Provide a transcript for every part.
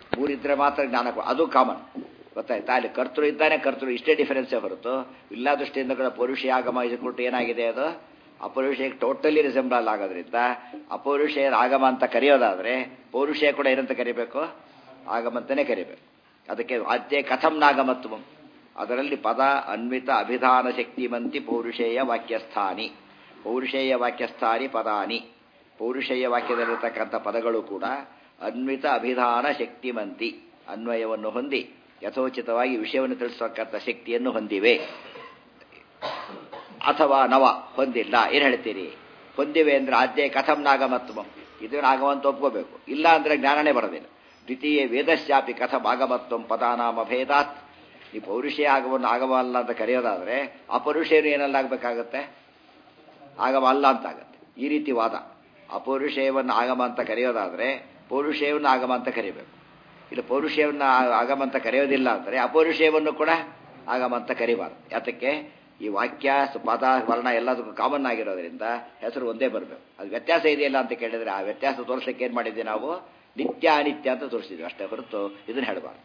ಮೂರಿದ್ರೆ ಮಾತ್ರ ಜ್ಞಾನ ಕೊ- ಅದು ಕಾಮನ್ ಗೊತ್ತಾಯ್ತಾ ಅಲ್ಲಿ ಕರ್ತೃ ಇದ್ದಾನೆ ಕರ್ತೃ ಇಷ್ಟೇ ಡಿಫರೆನ್ಸೇ ಹೊರತು ಇಲ್ಲ ದೃಷ್ಟಿಯಿಂದ ಕೂಡ ಪೌರುಷಿ ಆಗಮ ಇದಕ್ಕೊಟ್ಟು ಏನಾಗಿದೆ ಅದು ಅಪೌರುಷಕ್ಕೆ ಟೋಟಲಿ ರಿಸೆಂಬಲ್ ಆಗೋದ್ರಿಂದ ಅಪೌರುಷಯ ಆಗಮ ಅಂತ ಕರೆಯೋದಾದ್ರೆ ಪೌರುಷಯ ಕೂಡ ಏನಂತ ಕರಿಬೇಕು ಆಗಮ ಅಂತಾನೆ ಕರಿಬೇಕು ಅದಕ್ಕೆ ಆದ್ಯ ಕಥಂ ನಾಗಮತ್ವಂ ಅದರಲ್ಲಿ ಪದ ಅನ್ವಿತ ಅಭಿಧಾನ ಶಕ್ತಿಮಂತಿ ಪೌರುಷೇಯ ವಾಕ್ಯಸ್ಥಾನಿ ಪೌರುಷೇಯ ವಾಕ್ಯಸ್ಥಾನಿ ಪದಾನಿ ಪೌರುಷೇಯ ವಾಕ್ಯದಲ್ಲಿರ್ತಕ್ಕಂಥ ಪದಗಳು ಕೂಡ ಅನ್ವಿತ ಅಭಿಧಾನ ಶಕ್ತಿಮಂತಿ ಅನ್ವಯವನ್ನು ಹೊಂದಿ ಯಥೋಚಿತವಾಗಿ ವಿಷಯವನ್ನು ತಿಳಿಸತಕ್ಕಂಥ ಶಕ್ತಿಯನ್ನು ಹೊಂದಿವೆ ಅಥವಾ ನವ ಹೊಂದಿಲ್ಲ ಏನು ಹೇಳ್ತೀರಿ ಹೊಂದಿವೆ ಅಂದ್ರೆ ಆದ್ಯ ಕಥಂ ನಾಗಮತ್ವಂ ಇದು ನಾಗವಂತ ಒಪ್ಕೋಬೇಕು ಇಲ್ಲ ಅಂದ್ರೆ ಜ್ಞಾನನೇ ಬರೋದಿಲ್ಲ ದ್ವಿತೀಯ ವೇದಶ್ಯಾಪಿ ಕಥಂ ಆಗಮತ್ವಂ ಪದಾನಾಮ ಭೇದಾತ್ ಈ ಪೌರುಷೇ ಆಗವನ್ನು ಆಗಮ ಅಲ್ಲ ಅಂತ ಕರೆಯೋದಾದ್ರೆ ಅಪೌರುಷೇನು ಏನಲ್ಲಾಗಬೇಕಾಗತ್ತೆ ಆಗಮ ಅಲ್ಲ ಅಂತ ಆಗತ್ತೆ ಈ ರೀತಿ ವಾದ ಅಪೌರುಷೇಯವನ್ನು ಆಗಮ ಅಂತ ಕರೆಯೋದಾದ್ರೆ ಪೌರುಷೇಯವನ್ನು ಆಗಮ ಅಂತ ಕರಿಬೇಕು ಇಲ್ಲ ಪೌರುಷೇಯವನ್ನು ಆ- ಆಗಮ ಅಂತ ಕರೆಯೋದಿಲ್ಲ ಅಂದರೆ ಅಪೌರುಷೇಯವನ್ನು ಕೂಡ ಆಗಮ ಅಂತ ಕರಿಬಾರ್ದು ಯಾತಕ್ಕೆ ಈ ವಾಕ್ಯ ಸ- ಪದ ವರ್ಣ ಎಲ್ಲದಕ್ಕೂ ಕಾಮನ್ ಆಗಿರೋದ್ರಿಂದ ಹೆಸರು ಒಂದೇ ಬರಬೇಕು ಅದು ವ್ಯತ್ಯಾಸ ಇದೆಯಲ್ಲ ಅಂತ ಕೇಳಿದ್ರೆ ಆ ವ್ಯತ್ಯಾಸ ತೋರಿಸ್ಲಿಕ್ಕೆ ಏನು ಮಾಡಿದ್ವಿ ನಾವು ನಿತ್ಯ ಅನಿತ್ಯ ಅಂತ ತೋರಿಸಿದ್ವಿ ಅಷ್ಟೇ ಹೊರತು ಇದನ್ನು ಹೇಳಬಾರ್ದು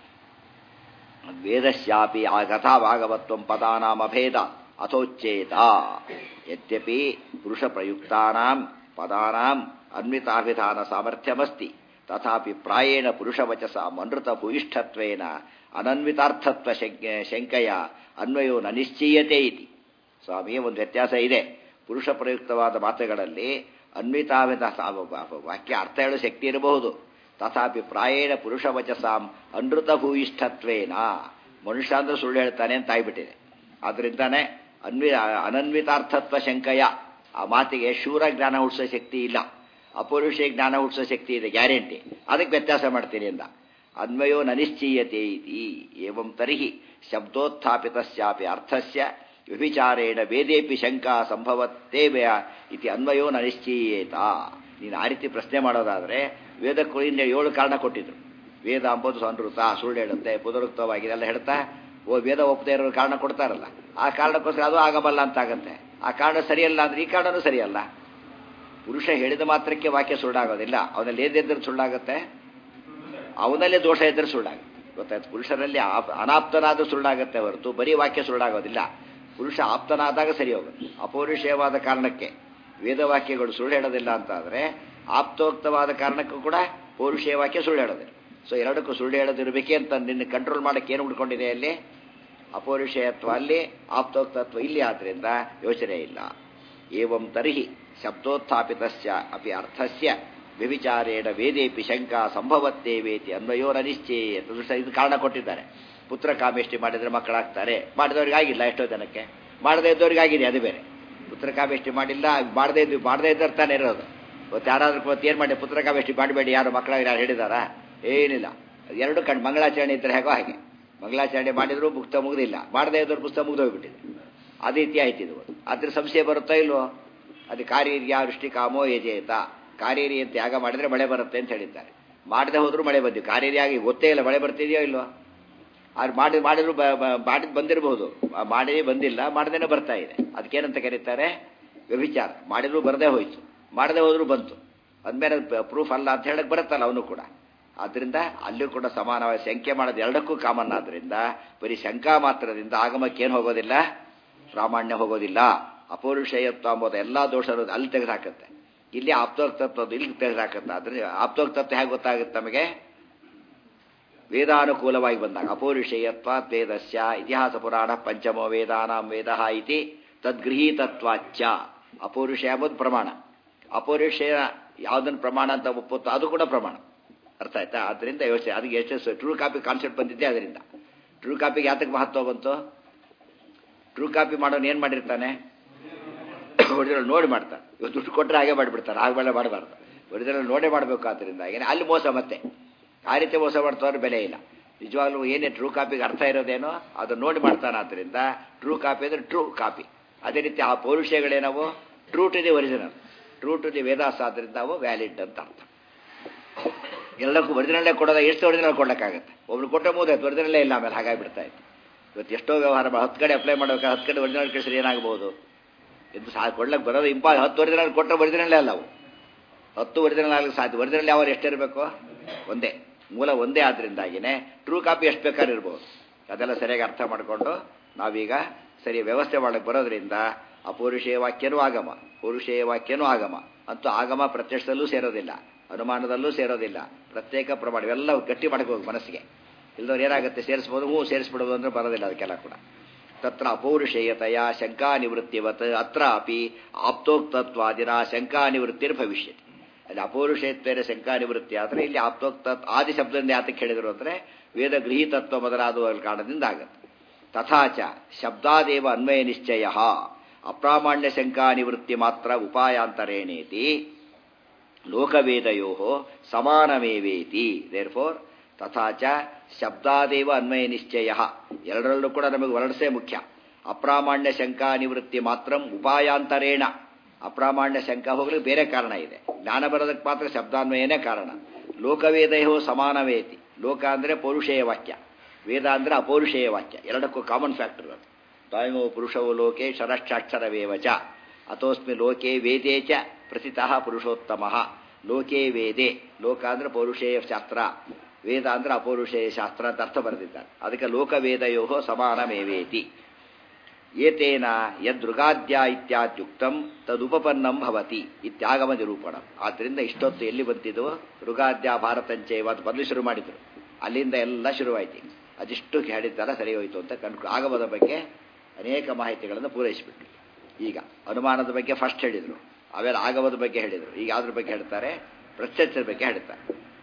ವೇದಶ್ಯಾಪಿ ಆ ಕಥಾಭಾಗವತ್ವ ಪದಾನಾಮಭೇದ ಅಥೋಚ್ಚೇತ ಯದ್ಯಪಿ ಪುರುಷ ಪ್ರಯುಕ್ತಾನಾಂ ಪದಾನಾಂ ಅನ್ವಿತಾಭಿಧಾನ ಸಾಮರ್ಥ್ಯಮಸ್ತಿ ತಥಾಪಿ ಪ್ರಾಯೇಣ ಪುರುಷವಚಸ ಅನೃತ ಭೂಯಿಷ್ಠತ್ವೇನ ಅನನ್ವಿತಾರ್ಥತ್ವ ಶಂಕ- ಶಂಕೆಯ ಅನ್ವಯೋ ನ ನಿಶ್ಚೀಯತೆ ಇತಿ ಸ್ವಾಮಿ ಒಂದು ವ್ಯತ್ಯಾಸ ಇದೆ ಪುರುಷ ಪ್ರಯುಕ್ತವಾದ ಮಾತುಗಳಲ್ಲಿ ಅನ್ವಿತಾಭಿಧ ವಾಕ್ಯ ಅರ್ಥ ಹೇಳೋ ಶಕ್ತಿ ಇರಬಹುದು ತಥಾಪಿ ಪ್ರಾಯೇಣ ಪುರುಷ ವಚಸಾಂ ಅನೃತ ಭೂಯಿಷ್ಠತ್ವೇನ ಮನುಷ್ಯ ಅಂದ್ರೆ ಸುಳ್ಳು ಹೇಳ್ತಾನೆ ಅಂತ ಆಗ್ಬಿಟ್ಟಿದೆ ಆದ್ರಿಂದಾನೆ ಅನ್ವಿ ಅನನ್ವಿತಾರ್ಥತ್ವ ಶಂಕಯ ಆ ಮಾತಿಗೆ ಶೂರ ಜ್ಞಾನ ಹುಟ್ಟಿಸೋ ಶಕ್ತಿ ಇಲ್ಲ ಅಪೌರುಷ ಜ್ಞಾನ ಹುಟ್ಟಿಸೋ ಶಕ್ತಿ ಇದೆ ಗ್ಯಾರಂಟಿ ಅದಕ್ಕೆ ವ್ಯತ್ಯಾಸ ಮಾಡ್ತೀನಿ ಅಂದ ಅನ್ವಯೋ ನನಿಶ್ಚೀಯತೆ ಇತಿ ಏವಂ ತರ್ಹಿ ಶಬ್ದೋತ್ಥಾಪಿತಸ್ಯಾಪಿ ಅರ್ಥಸ್ಯ ವ್ಯಭಿಚಾರೇಣ ವೇದೇಪಿ ಶಂಕಾ ಸಂಭವತ್ತೇವ ಇತಿ ಅನ್ವಯೋ ನನಿಶ್ಚೀಯೇತ ನೀನು ಆ ರೀತಿ ಪ್ರಶ್ನೆ ಮಾಡೋದಾದ್ರೆ ವೇದಕ್ಕೂ ಹಿಂದೆ ಏಳು ಕಾರಣ ಕೊಟ್ಟಿದ್ರು ವೇದ ಅಂಬೋದು ಅನೃತ ಸುಳ್ಳು ಹೇಳುತ್ತೆ ಪುನರುಕ್ತವಾಗಿದೆ ಎಲ್ಲ ಹೇಳ್ತಾ ಓ ವೇದ ಒಪ್ಪದೇ ಇರೋ ಕಾರಣ ಕೊಡ್ತಾರಲ್ಲ ಆ ಕಾರಣಕ್ಕೋಸ್ಕರ ಅದು ಆಗಬಲ್ಲ ಅಂತ ಆಗತ್ತೆ ಆ ಕಾರಣ ಸರಿಯಲ್ಲ ಅಂದ್ರೆ ಈ ಕಾರಣನೂ ಸರಿಯಲ್ಲ ಪುರುಷ ಹೇಳಿದ ಮಾತ್ರಕ್ಕೆ ವಾಕ್ಯ ಸುಳ್ಳಾಗೋದಿಲ್ಲ ಅವನಲ್ಲಿ ಏನಿದ್ರೆ ಸುಳ್ಳಾಗುತ್ತೆ ಅವನಲ್ಲೇ ದೋಷ ಇದ್ದರೆ ಸುಳ್ಳಾಗುತ್ತೆ ಗೊತ್ತಾಯ್ತು ಪುರುಷರಲ್ಲಿ ಆಪ್- ಅನಾಪ್ತನಾದ್ರೂ ಸುಳ್ಳಾಗುತ್ತೆ ಹೊರತು ಬರೀ ವಾಕ್ಯ ಸುಳ್ಳಾಗೋದಿಲ್ಲ ಪುರುಷ ಆಪ್ತನಾದಾಗ ಸರಿ ಹೋಗುತ್ತೆ ಅಪೌರುಷಯವಾದ ಕಾರಣಕ್ಕೆ ವೇದವಾಕ್ಯಗಳು ಸುಳ್ಳು ಹೇಳೋದಿಲ್ಲ ಅಂತ ಆದರೆ ಆಪ್ತೋಕ್ತವಾದ ಕಾರಣಕ್ಕೂ ಕೂಡ ಪೌರುಷೇಯ ವಾಕ್ಯ ಸುಳ್ಳು ಹೇಳೋದಿಲ್ಲ ಸೊ ಎರಡಕ್ಕೂ ಸುಳ್ಳು ಹೇಳೋದಿರಬೇಕೆ ಅಂತ ನಿನ್ನ ಕಂಟ್ರೋಲ್ ಮಾಡಕ್ಕೆ ಏನು ಉಳ್ಕೊಂಡಿದೆ ಅಲ್ಲಿ ಅಪೌರುಷೇಯತ್ವ ಅಲ್ಲಿ ಆಪ್ತೋಕ್ತತ್ವ ಇಲ್ಲಿ ಆದ್ರಿಂದ ಯೋಚನೆ ಇಲ್ಲ ಏವಂ ತರ್ಹಿ ಶಬ್ದೋತ್ಥಾಪಿತಸ್ಯ ಅಪಿ ಅರ್ಥಸ್ಯ ವ್ಯವಿಚಾರೇಣ ವೇದೇಪಿ ಶಂಕಾ ಸಂಭವತ್ತೇವೇತಿ ಅನ್ವಯೋರನಿಶ್ಚಯ ಇದು ಕಾರಣ ಕೊಟ್ಟಿದ್ದಾರೆ ಪುತ್ರ ಕಾಮೇಷ್ಟಿ ಮಾಡಿದ್ರೆ ಮಕ್ಕಳಾಗ್ತಾರೆ ಮಾಡಿದವ್ರಿಗೆ ಆಗಿಲ್ಲ ಎಷ್ಟೋ ಜನಕ್ಕೆ ಮಾಡದೇ ಇದ್ದವ್ರಿಗೆ ಆಗಿದೆ ಅದು ಬೇರೆ ಪುತ್ರ ಕಾಮೇಷ್ಟಿ ಮಾಡಿಲ್ಲ ಮಾಡದೇ ಇದ್ದು ಮಾಡದೇ ಇದ್ದವ್ರು ತಾನೇ ಇರೋದು ಇವತ್ತು ಯಾರಾದ್ರೂ ಇವತ್ತು ಏನು ಮಾಡಿ ಪುತ್ರ ಕಾಮೇಷ್ಟಿ ಮಾಡಬೇಡಿ ಯಾರು ಮಕ್ಕಳಾಗಿ ಯಾರು ಹೇಳಿದಾರಾ ಏನಿಲ್ಲ ಎರಡು ಕಣ್ ಮಂಗಳಾಚರಣೆ ಇದ್ರೆ ಹೇಗೋ ಹಾಗೆ ಮಂಗಳಾಚರಣೆ ಮಾಡಿದ್ರು ಪುಸ್ತಕ ಮುಗ್ದಿಲ್ಲ ಮಾಡದೇ ಇದ್ದವ್ರು ಪುಸ್ತಕ ಮುಗ್ದೋಗ್ಬಿಟ್ಟಿದೆ ಅದೇ ರೀತಿ ಆಯ್ತಿದು ಅದ್ರ ಸಂಶಯ ಬರುತ್ತಾ ಇಲ್ವೋ ಅದು ಕಾರ್ಯರ್ಯ ವೃಷ್ಟಿ ಕಾಮೋ ಯಜೇತ ಕಾರ್ಯರಿ ಅಂತ ಯಾಗ ಮಾಡಿದ್ರೆ ಮಳೆ ಬರುತ್ತೆ ಅಂತ ಹೇಳಿದ್ದಾರೆ ಮಾಡದೆ ಹೋದ್ರು ಮಳೆ ಬಂದಿವಿ ಕಾರ್ಯರಿಯಾಗಿ ಗೊತ್ತೇ ಇಲ್ಲ ಮಳೆ ಬರ್ತಿದೆಯೋ ಇಲ್ವೋ ಅದು ಮಾಡಿ ಮಾಡಿದ್ರು ಮಾಡಿದ್ ಬಂದಿರಬಹುದು ಮಾಡಿ ಬಂದಿಲ್ಲ ಮಾಡದೇನೆ ಬರ್ತಾ ಇದೆ ಅದಕ್ಕೇನಂತ ಕರೀತಾರೆ ವ್ಯಭಿಚಾರ ಮಾಡಿದ್ರು ಬರದೇ ಹೋಯ್ತು ಮಾಡದೆ ಹೋದ್ರು ಬಂತು ಅಂದ್ಮೇಲೆ ಪ್ರೂಫ್ ಅಲ್ಲ ಅಂತ ಹೇಳಕ್ ಬರುತ್ತಲ್ಲ ಅವನು ಕೂಡ ಆದ್ರಿಂದ ಅಲ್ಲೂ ಕೂಡ ಸಮಾನವಾಗಿ ಸಂಖ್ಯೆ ಮಾಡೋದು ಎರಡಕ್ಕೂ ಕಾಮನ್ ಆದ್ರಿಂದ ಬರೀ ಶಂಕಾ ಮಾತ್ರದಿಂದ ಆಗಮಕ್ಕೆ ಏನು ಹೋಗೋದಿಲ್ಲ ಪ್ರಾಮಾಣ್ಯ ಹೋಗೋದಿಲ್ಲ ಅಪೌರುಷಯತ್ವ ಅಂಬೋದು ಎಲ್ಲಾ ದೋಷ ಅಲ್ಲಿ ತೆಗೆದುಹಾಕತ್ತೆ ಇಲ್ಲಿ ಆಪ್ತೋಕ್ತತ್ವ ಇಲ್ಲಿ ತೆಗೆದುಹಾಕತ್ತೆ ಆದ್ರೆ ಆಪ್ತೋಕ್ತತ್ವ ಹೇಗೆ ಗೊತ್ತಾಗುತ್ತೆ ನಮಗೆ ವೇದಾನುಕೂಲವಾಗಿ ಬಂದಾಗ ಅಪೌರುಷೇಯತ್ವ ವೇದಸ್ಯ ಇತಿಹಾಸ ಪುರಾಣ ಪಂಚಮೋ ವೇದಾನಾಂ ವೇದ ಇತಿ ತದ್ಗೃಹೀತತ್ವಾಚ್ಚ ಅಪೌರುಷಯ ಎಂಬುದು ಪ್ರಮಾಣ ಅಪೌರುಷಯ ಯಾವುದನ್ನು ಪ್ರಮಾಣ ಅಂತ ಒಪ್ಪುತ್ತೋ ಅದು ಕೂಡ ಪ್ರಮಾಣ ಅರ್ಥ ಆಯ್ತಾ ಅದರಿಂದ ಯೋಚನೆ ಅದಕ್ಕೆ ಎಷ್ಟು ಟ್ರೂ ಕಾಪಿ ಕಾನ್ಸೆಪ್ಟ್ ಬಂದಿದ್ದೆ ಅದರಿಂದ ಟ್ರೂ ಕಾಪಿಗೆ ಯಾತಕ್ಕೆ ಮಹತ್ವ ಬಂತು ಟ್ರೂ ಕಾಪಿ ಮಾಡೋನು ಏನು ಮಾಡಿರ್ತಾನೆ ಒರಿಜಿನಲ್ ನೋಡಿ ಮಾಡ್ತಾನೆ ಇವತ್ತು ದುಡ್ಡು ಕೊಟ್ಟರೆ ಹಾಗೆ ಮಾಡಿಬಿಡ್ತಾರೆ ಆಗಬೇಡ ಮಾಡಬಾರ್ದು ಒರಿಜಿನಲ್ ನೋಡೇ ಮಾಡಬೇಕು ಆದ್ದರಿಂದ ಏನೇ ಅಲ್ಲಿ ಮೋಸ ಮತ್ತೆ ಆ ರೀತಿ ಮೋಸ ಮಾಡ್ತವ್ರೆ ಬೆಲೆ ಇಲ್ಲ ನಿಜವಾಗ್ಲೂ ಏನೇ ಟ್ರೂ ಕಾಪಿಗೆ ಅರ್ಥ ಇರೋದೇನೋ ಅದನ್ನು ನೋಡಿ ಮಾಡ್ತಾನೆ ಆದ್ದರಿಂದ ಟ್ರೂ ಕಾಪಿ ಅಂದರೆ ಟ್ರೂ ಕಾಪಿ ಅದೇ ರೀತಿ ಆ ಪೌರುಷಗಳೇನವು true to the original true to the Vedas ಆದ್ದರಿಂದ ಅವು ವ್ಯಾಲಿಡ್ ಅಂತ ಅರ್ಥ ಎಲ್ಲಕ್ಕೂ ಒರಿಜಿನಲ್ಲೇ ಕೊಡೋದ ಎಷ್ಟು ಒರಿಜಿನಲ್ ಕೊಡೋಕ್ಕಾಗತ್ತೆ ಒಬ್ರು ಕೊಟ್ಟ ಮೂದಾಯ್ತು ಒರಿಜಿನಲ್ಲೇ ಇಲ್ಲ ಆಮೇಲೆ ಹಾಗಾಗಿಬಿಡ್ತಾ ಇತ್ತು ಇವತ್ತು ಎಷ್ಟೋ ವ್ಯವಹಾರ ಮಾಡಿ ಹತ್ತು ಕಡೆ ಅಪ್ಲೈ ಮಾಡಬೇಕು ಹತ್ತು ಕಡೆ ಒರಿಜಿನಲ್ ಕಳಿಸಿದ್ರೆ ಏನಾಗಬಹುದು ಎಂದು ಸಾ ಕೊಡ್ಲಕ್ಕೆ ಬರೋದು ಇಂಪಾ ಹತ್ತು ಒರಿಜಿನಲ್ ಕೊಟ್ಟರೆ ಒರಿಜಿನಲ್ಲೇ ಅಲ್ಲ ಅವು ಹತ್ತು ಒರಿಜಿನಲ್ ಆಗಲಿಕ್ಕೆ ಸಾಧ್ಯ ಒರಿಜಿನಲ್ ಯಾವ ಎಷ್ಟಿರಬೇಕು ಒಂದೇ ಮೂಲ ಒಂದೇ ಆದ್ರಿಂದಾಗಿನೇ ಟ್ರೂ ಕಾಪಿ ಎಷ್ಟು ಬೇಕಾದ್ರೂ ಇರ್ಬೋದು ಅದೆಲ್ಲ ಸರಿಯಾಗಿ ಅರ್ಥ ಮಾಡಿಕೊಂಡು ನಾವೀಗ ಸರಿ ವ್ಯವಸ್ಥೆ ಮಾಡಕ್ಕೆ ಬರೋದ್ರಿಂದ ಅಪೌರುಷೇಯ ವಾಕ್ಯನೂ ಆಗಮ ಪೌರುಷೇಯ ವಾಕ್ಯನೂ ಆಗಮ ಅಂತೂ ಆಗಮ ಪ್ರತ್ಯಕ್ಷದಲ್ಲೂ ಸೇರೋದಿಲ್ಲ ಅನುಮಾನದಲ್ಲೂ ಸೇರೋದಿಲ್ಲ ಪ್ರತ್ಯೇಕ ಪ್ರಮಾಣ ಇವೆಲ್ಲ ಗಟ್ಟಿ ಮಾಡ್ಕೋಬೇಕು ಮನಸ್ಸಿಗೆ ಇಲ್ದವ್ರು ಏನಾಗುತ್ತೆ ಸೇರಿಸ್ಬೋದು ಹ್ಞೂ ಸೇರಿಸ್ಬಿಡೋದು ಅಂದ್ರೆ ಬರೋದಿಲ್ಲ ಅದಕ್ಕೆಲ್ಲ ಕೂಡ ತತ್ರ ಅಪೌರುಷೇಯತೆಯ ಶಂಕಾ ನಿವೃತ್ತಿವತ್ ಅತ್ರಾಪಿ ಆಪ್ತೋಕ್ತತ್ವಾದಿನ ಶಂಕಾ ನಿವೃತ್ತಿರ್ ಭವಿಷ್ಯತಿ ಅಲ್ಲಿ ಅಪೌರುಷೇಯತ್ವೇನ ಶಂಕಾ ನಿವೃತ್ತಿ ಆದರೆ ಇಲ್ಲಿ ಆಪ್ತೋಕ್ತ ಆದಿ ಶಬ್ದದಿಂದ ಯಾತಕ್ಕೆ ಹೇಳಿದರು ಅಂದರೆ ವೇದ ಗೃಹೀತತ್ವ ಮೊದಲಾದ ಕಾರಣದಿಂದ ಆಗುತ್ತೆ ತಥಾಚ ಶಬ್ದಾದೇವ ಅನ್ವಯ ನಿಶ್ಚಯ ಅಪ್ರಾಮಾಣ್ಯ ಶಂಕಾ ನಿವೃತ್ತಿ ಮಾತ್ರ ಉಪಾಯಾಂತರೇಣೇತಿ ಲೋಕವೇದಯೋ ಸಮಾನಮೇವೇತಿ ದೇರ್ ಫೋರ್ ತಥಾಚ ಶಬ್ದಾದೇವ ಅನ್ವಯ ನಿಶ್ಚಯ ಎರಡರಲ್ಲೂ ಕೂಡ ನಮಗೆ ವರ್ಣಸೇ ಮುಖ್ಯ ಅಪ್ರಾಮಾಣ್ಯ ಶಂಕಾ ನಿವೃತ್ತಿ ಮಾತ್ರ ಉಪಾಯಾಂತರೇಣ ಅಪ್ರಾಮಾಣ್ಯ ಶಂಕ ಹೋಗಲು ಬೇರೆ ಕಾರಣ ಇದೆ ಜ್ಞಾನ ಬರೋದಕ್ಕೆ ಮಾತ್ರ ಶಬ್ದಾನ್ವಯನೇ ಕಾರಣ ಲೋಕವೇದಯೋ ಸಮಾನವೇತಿ ಲೋಕ ಅಂದರೆ ಪೌರುಷೇಯ ವಾಕ್ಯ ವೇದ ಅಂದರೆ ಅಪೌರುಷೇಯ ವಾಕ್ಯ ಎರಡಕ್ಕೂ ಕಾಮನ್ ಫ್ಯಾಕ್ಟರ್ ಅದು ದ್ವಯಮೋ ಪುರುಷವು ಲೋಕೆ ಶರಶ್ಚಾಕ್ಷರವೇವಚ ಅಥೋಸ್ಮಿ ಲೋಕೆ ವೇದೇ ಚ ಪ್ರಸಿತಃ ಪುರುಷೋತ್ತಮ ಲೋಕೆ ವೇದೆ ಲೋಕ ಅಂದರೆ ಪೌರುಷೇಯ ಶಾಸ್ತ್ರ ವೇದ ಅಂದರೆ ಅಪೌರುಷೇಯ ಶಾಸ್ತ್ರ ಅಂತ ಅರ್ಥ ಬರೆದಿದ್ದಾರೆ ಅದಕ್ಕೆ ಲೋಕವೇದಯೋ ಸಮಾನಮೇವೇತಿ ಏತೇನ ಯದೃಗಾದ್ಯ ಇತ್ಯಾದ್ಯುಕ್ತಂ ತದುಪಪನ್ನಂ ಭವತಿ ಇತ್ಯಾಗಮ ನಿರೂಪಣ ಆದ್ದರಿಂದ ಇಷ್ಟೊತ್ತು ಎಲ್ಲಿ ಬಂತಿದ್ದು ಋಗಾದ್ಯ ಭಾರತಂಚೇವ ಅಂತ ಮೊದಲು ಶುರು ಮಾಡಿದ್ರು ಅಲ್ಲಿಂದ ಎಲ್ಲ ಶುರುವಾಯಿತು ಅದಿಷ್ಟು ಹೇಳಿದ್ದಾರ ಸರಿ ಹೋಯಿತು ಅಂತ ಕಂಡು ಆಗಮದ ಬಗ್ಗೆ ಅನೇಕ ಮಾಹಿತಿಗಳನ್ನು ಪೂರೈಸಿಬಿಟ್ರು ಈಗ ಅನುಮಾನದ ಬಗ್ಗೆ ಫಸ್ಟ್ ಹೇಳಿದರು ಆಮೇಲೆ ಆಗಮದ ಬಗ್ಗೆ ಹೇಳಿದರು ಈಗ ಅದ್ರ ಬಗ್ಗೆ ಹೇಳ್ತಾರೆ ಪ್ರತ್ಯಕ್ಷದ ಬಗ್ಗೆ ಹೇಳ್ತಾರೆ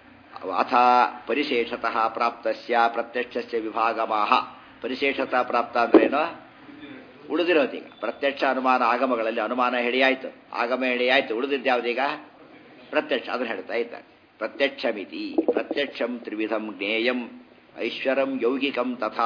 ಅಥ ಪರಿಶೇಷತಃ ಪ್ರಾಪ್ತಸ್ಯ ಪ್ರತ್ಯಕ್ಷಸ್ಯ ವಿಭಾಗಮಾಹ ಪರಿಶೇಷತಃ ಪ್ರಾಪ್ತ ಅಂದ್ರೇನು ಉಳಿದಿರೋದೀಗ ಪ್ರತ್ಯಕ್ಷ ಅನುಮಾನ ಆಗಮಗಳಲ್ಲಿ ಅನುಮಾನ ಹೇಳಿಯಾಯ್ತು ಆಗಮ ಹೇಳಿಯಾಯ್ತು ಉಳಿದಿದ್ದ್ಯಾವುದೀಗ ಪ್ರತ್ಯಕ್ಷ ಅದನ್ನು ಹೇಳ್ತಾ ಇದ್ದಾರೆ ಪ್ರತ್ಯಕ್ಷಮಿತಿ ಪ್ರತ್ಯಕ್ಷಂ ತ್ರಿವಿಧಂ ಜ್ಞೇಯಂ ಐಶ್ವರಂ ಯೌಗಿಕಂ ತಥಾ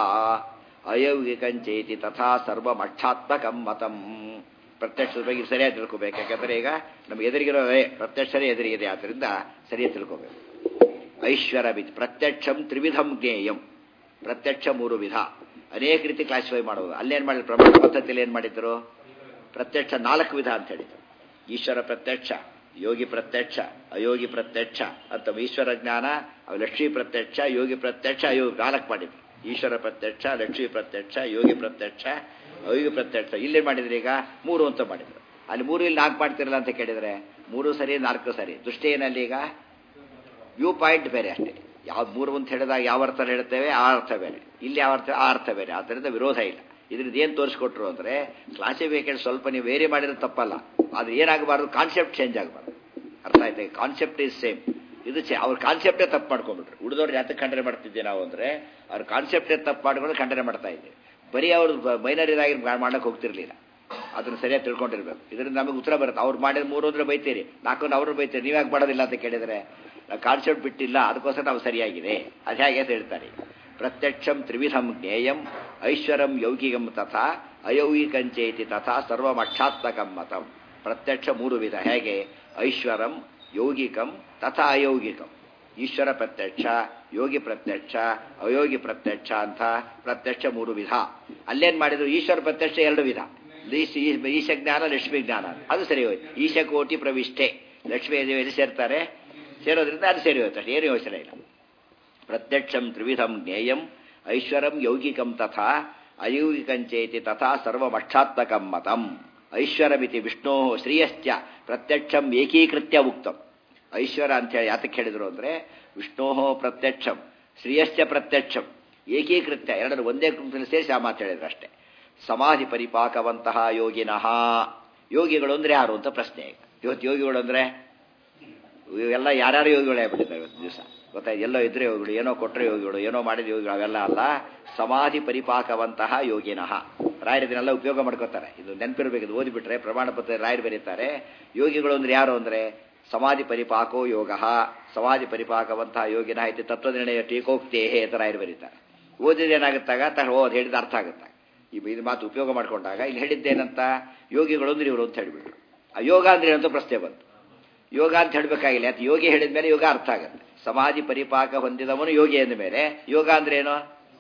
ಅಯೌಗಿಕಂಚೇತಿ ತಥಾ ಸರ್ವಮಕ್ಷಾತ್ಮಕಂ ಮತಂ ಪ್ರತ್ಯಕ್ಷದ ಬಗ್ಗೆ ಸರಿಯಾಗಿ ತಿಳ್ಕೋಬೇಕು ಯಾಕಂದ್ರೆ ಈಗ ನಮ್ಗೆ ಎದುರಿಗಿರೋ ಪ್ರತ್ಯಕ್ಷರೇ ಎದುರಿಗಿದೆ ಆದ್ದರಿಂದ ಸರಿಯಾಗಿ ತಿಳ್ಕೋಬೇಕು ಐಶ್ವರ ಪ್ರತ್ಯಕ್ಷಂ ತ್ರಿವಿಧಂ ಜ್ಞೇಯಂ ಪ್ರತ್ಯಕ್ಷ ಮೂರು ವಿಧ ಅನೇಕ ರೀತಿ ಕ್ಲಾಸಿಫೈ ಮಾಡೋದು ಅಲ್ಲೇನು ಮಾಡಿದ್ರು ಪ್ರಮಾಣ ಪದ್ಧತಿಯಲ್ಲಿ ಏನು ಮಾಡಿದ್ರು ಪ್ರತ್ಯಕ್ಷ ನಾಲ್ಕು ವಿಧ ಅಂತ ಹೇಳಿದ್ರು ಈಶ್ವರ ಪ್ರತ್ಯಕ್ಷ ಯೋಗಿ ಪ್ರತ್ಯಕ್ಷ ಅಯೋಗಿ ಪ್ರತ್ಯಕ್ಷ ಅಂತ ಈಶ್ವರ ಜ್ಞಾನ ಲಕ್ಷ್ಮೀ ಪ್ರತ್ಯಕ್ಷ ಯೋಗಿ ಪ್ರತ್ಯಕ್ಷ ಅಯೋಗಿ ನಾಲ್ಕು ಮಾಡಿದ್ರು ಈಶ್ವರ ಪ್ರತ್ಯಕ್ಷ ಲಕ್ಷ್ಮೀ ಪ್ರತ್ಯಕ್ಷ ಯೋಗಿ ಪ್ರತ್ಯಕ್ಷ ಅಯೋಗಿ ಪ್ರತ್ಯಕ್ಷ ಇಲ್ಲೇನು ಮಾಡಿದ್ರು ಈಗ ಮೂರು ಅಂತ ಮಾಡಿದ್ರು ಅಲ್ಲಿ ಮೂರು ಇಲ್ಲಿ ನಾಲ್ಕು ಮಾಡ್ತಿರಲ್ಲ ಅಂತ ಕೇಳಿದ್ರೆ ಮೂರು ಸರಿ ನಾಲ್ಕು ಸರಿ ದೃಷ್ಟಿ ಏನಲ್ಲಿ ಈಗ ವ್ಯೂ ಪಾಯಿಂಟ್ ಬೇರೆ ಅಷ್ಟೇ ಯಾವ್ದು ಮೂರು ಅಂತ ಹೇಳಿದಾಗ ಯಾವ ಅರ್ಥ ಹೇಳ್ತೇವೆ ಆ ಅರ್ಥ ಬೇರೆ ಇಲ್ಲಿ ಯಾವ ಅರ್ಥ ಆ ಅರ್ಥ ಬೇರೆ ಆದ್ದರಿಂದ ವಿರೋಧ ಇಲ್ಲ ಇದ್ರದ್ದು ಏನು ತೋರಿಸ್ಕೊಟ್ರು ಅಂದರೆ ಕ್ಲಾಸಿಫಿಕೇಶನ್ ಸ್ವಲ್ಪ ನೀವು ವೇರಿ ಮಾಡಿದ್ರೆ ತಪ್ಪಲ್ಲ ಆದರೆ ಏನಾಗಬಾರ್ದು ಕಾನ್ಸೆಪ್ಟ್ ಚೇಂಜ್ ಆಗಬಾರ್ದು ಅರ್ಥ ಆಯ್ತಾ ಕಾನ್ಸೆಪ್ಟ್ ಈಸ್ ಸೇಮ್ ಇದು ಚೆ ಅವ್ರ ಕಾನ್ಸೆಪ್ಟೇ ತಪ್ಪು ಮಾಡ್ಕೊಂಡ್ಬಿಟ್ರು ಉಳಿದವ್ರು ಯಾತಕ್ಕೆ ಖಂಡನೆ ಮಾಡ್ತಿದ್ದೆ ನಾವು ಅಂದರೆ ಅವ್ರ ಕಾನ್ಸೆಪ್ಟೇ ತಪ್ಪು ಮಾಡ್ಕೊಂಡು ಖಂಡನೆ ಮಾಡ್ತಾ ಇದ್ದೀವಿ ಬರೀ ಅವ್ರು ಮೈನರ್ ಇದಾಗಿ ಮಾಡಕ್ಕೆ ಹೋಗ್ತಿರ್ಲಿಲ್ಲ ಅದನ್ನು ಸರಿಯಾಗಿ ತಿಳ್ಕೊಂಡಿರ್ಬೇಕು ಇದರಿಂದ ನಮಗೆ ಉತ್ತರ ಬರುತ್ತೆ ಅವ್ರು ಮಾಡಿದ ಮೂರು ಅಂದ್ರೆ ಬೈತೀರಿ ನಾಲ್ಕು ಅವ್ರು ಬೈತೀರಿ ನೀವ್ಯಾಕೆ ಮಾಡೋದಿಲ್ಲ ಅಂತ ಕೇಳಿದರೆ ನಾವು ಕಾನ್ಸೆಪ್ಟ್ ಬಿಟ್ಟಿಲ್ಲ ಅದಕ್ಕೋಸ್ಕರ ನಾವು ಸರಿಯಾಗಿದೆ ಅದು ಹೇಗೆ ಅಂತ ಹೇಳ್ತಾರೆ ಪ್ರತ್ಯಕ್ಷಂ ತ್ರಿವಿಧಂ ಜ್ಞೇಯಂ ಐಶ್ವರಂ ಯೌಗಿಕಂ ತಥಾ ಅಯೌಗಿಕಂಚೇತಿ ತಥಾ ಸರ್ವಮಕ್ಷಾತ್ಮಕಂ ಮತಂ ಪ್ರತ್ಯಕ್ಷ ಮೂರು ವಿಧ ಹೇಗೆ ಐಶ್ವರಂ ಯೌಗಿಕಂ ತಥಾ ಅಯೌಗಿಕಂ ಈಶ್ವರ ಪ್ರತ್ಯಕ್ಷ ಯೋಗಿ ಪ್ರತ್ಯಕ್ಷ ಅಯೋಗಿ ಪ್ರತ್ಯಕ್ಷ ಅಂತ ಪ್ರತ್ಯಕ್ಷ ಮೂರು ವಿಧ ಅಲ್ಲೇನ್ ಮಾಡಿದ್ರು ಈಶ್ವರ ಪ್ರತ್ಯಕ್ಷ ಎರಡು ವಿಧ ಈಶ ಜ್ಞಾನ ಲಕ್ಷ್ಮೀ ಜ್ಞಾನ ಅದು ಸರಿ ಹೋಯ್ತು ಈಶ ಕೋಟಿ ಪ್ರವಿಷ್ಠೆ ಲಕ್ಷ್ಮೀ ದೇವಿಯಲ್ಲಿ ಸೇರ್ತಾರೆ ಸೇರೋದ್ರಿಂದ ಅದು ಸೇರಿ ಹೋಯ್ತು ಏನು ಯೋಚನೆ ಇಲ್ಲ ಪ್ರತ್ಯಕ್ಷಂ ತ್ರಿವಿಧಂ ಜ್ಞೇಯಂ ಐಶ್ವರಂ ಯೌಗಿಕಂ ತಥಾ ಅಯೌಗಿಕಂಚೇತಿ ತಥಾ ಸರ್ವಮಕ್ಷಾತ್ಮಕಂ ಮತಂ ಐಶ್ವರಮಿತಿ ವಿಷ್ಣೋ ಶ್ರೀಯಶ್ಚ ಪ್ರತ್ಯಕ್ಷಂ ಏಕೀಕೃತ್ಯ ಉಕ್ತಂ ಐಶ್ವರ ಅಂತೇಳಿ ಯಾತಕ್ಕೆ ಹೇಳಿದ್ರು ಅಂದರೆ ವಿಷ್ಣೋ ಪ್ರತ್ಯಕ್ಷಂ ಶ್ರೀಯಶ್ಚ ಪ್ರತ್ಯಕ್ಷಂ ಏಕೀಕೃತ್ಯ ಎರಡನ್ನು ಒಂದೇ ಗುಂಪಿನಲ್ಲಿ ಸೇರಿಸಿ ಆ ಮಾತು ಹೇಳಿದ್ರು ಅಷ್ಟೇ ಸಮಾಧಿ ಪರಿಪಾಕವಂತಹ ಯೋಗಿನಃ ಯೋಗಿಗಳು ಅಂದ್ರೆ ಯಾರು ಅಂತ ಪ್ರಶ್ನೆ ಈಗ ಇವತ್ತು ಯೋಗಿಗಳು ಅಂದ್ರೆ ಇವೆಲ್ಲ ಯಾರ್ಯಾರು ಯೋಗಿಗಳೇ ಆಗ್ಬಿಟ್ಟಿದ್ದಾರೆ ಇವತ್ತು ದಿವಸ ಗೊತ್ತಾಯ್ತು ಎಲ್ಲೋ ಇದ್ರೆ ಯೋಗಿಗಳು ಏನೋ ಕೊಟ್ಟರೆ ಯೋಗಿಗಳು ಏನೋ ಮಾಡಿದ ಯೋಗಿಗಳು ಅವೆಲ್ಲ ಅಲ್ಲ ಸಮಾಧಿ ಪರಿಪಾಕವಂತಹ ಯೋಗಿನಃ ರಾಯರು ಇದನ್ನೆಲ್ಲ ಉಪಯೋಗ ಮಾಡ್ಕೋತಾರೆ ಇದು ನೆನಪಿರ್ಬೇಕು ಇದು ಓದಿಬಿಟ್ರೆ ಪ್ರಮಾಣ ಪತ್ರ ರಾಯರು ಬರೀತಾರೆ ಯೋಗಿಗಳು ಅಂದ್ರೆ ಯಾರು ಅಂದ್ರೆ ಸಮಾಧಿ ಪರಿಪಾಕೋ ಯೋಗ ಸಮಾಧಿ ಪರಿಪಾಕವಂತಹ ಯೋಗಿನ ಐತಿ ತತ್ವನಿರ್ಣಯ ಟೀಕೋಕ್ತೇಹೇ ಅಂತ ರಾಯರು ಬರೀತಾರೆ ಓದಿದೇನಾಗುತ್ತಾಗ ತ ಓದ್ ಹೇಳಿದ ಅರ್ಥ ಆಗುತ್ತಾಗ ಈ ಇದು ಮಾತು ಉಪಯೋಗ ಮಾಡ್ಕೊಂಡಾಗ ಇಲ್ಲಿ ಹೇಳಿದ್ದೇನಂತ ಯೋಗಿಗಳು ಅಂದ್ರೆ ಇವರು ಅಂತ ಹೇಳಿಬಿಟ್ರು ಆ ಯೋಗ ಅಂದ್ರೆ ಏನಂತ ಪ್ರಶ್ನೆ ಬಂತು ಯೋಗ ಅಂತ ಹೇಳಬೇಕಾಗಿಲ್ಲ ಅದು ಯೋಗಿ ಹೇಳಿದ ಮೇಲೆ ಯೋಗ ಅರ್ಥ ಆಗುತ್ತೆ ಸಮಾಧಿ ಪರಿಪಾಕ ಹೊಂದಿದವನು ಯೋಗಿ ಅಂದ ಮೇಲೆ ಯೋಗ ಅಂದ್ರೆ ಏನು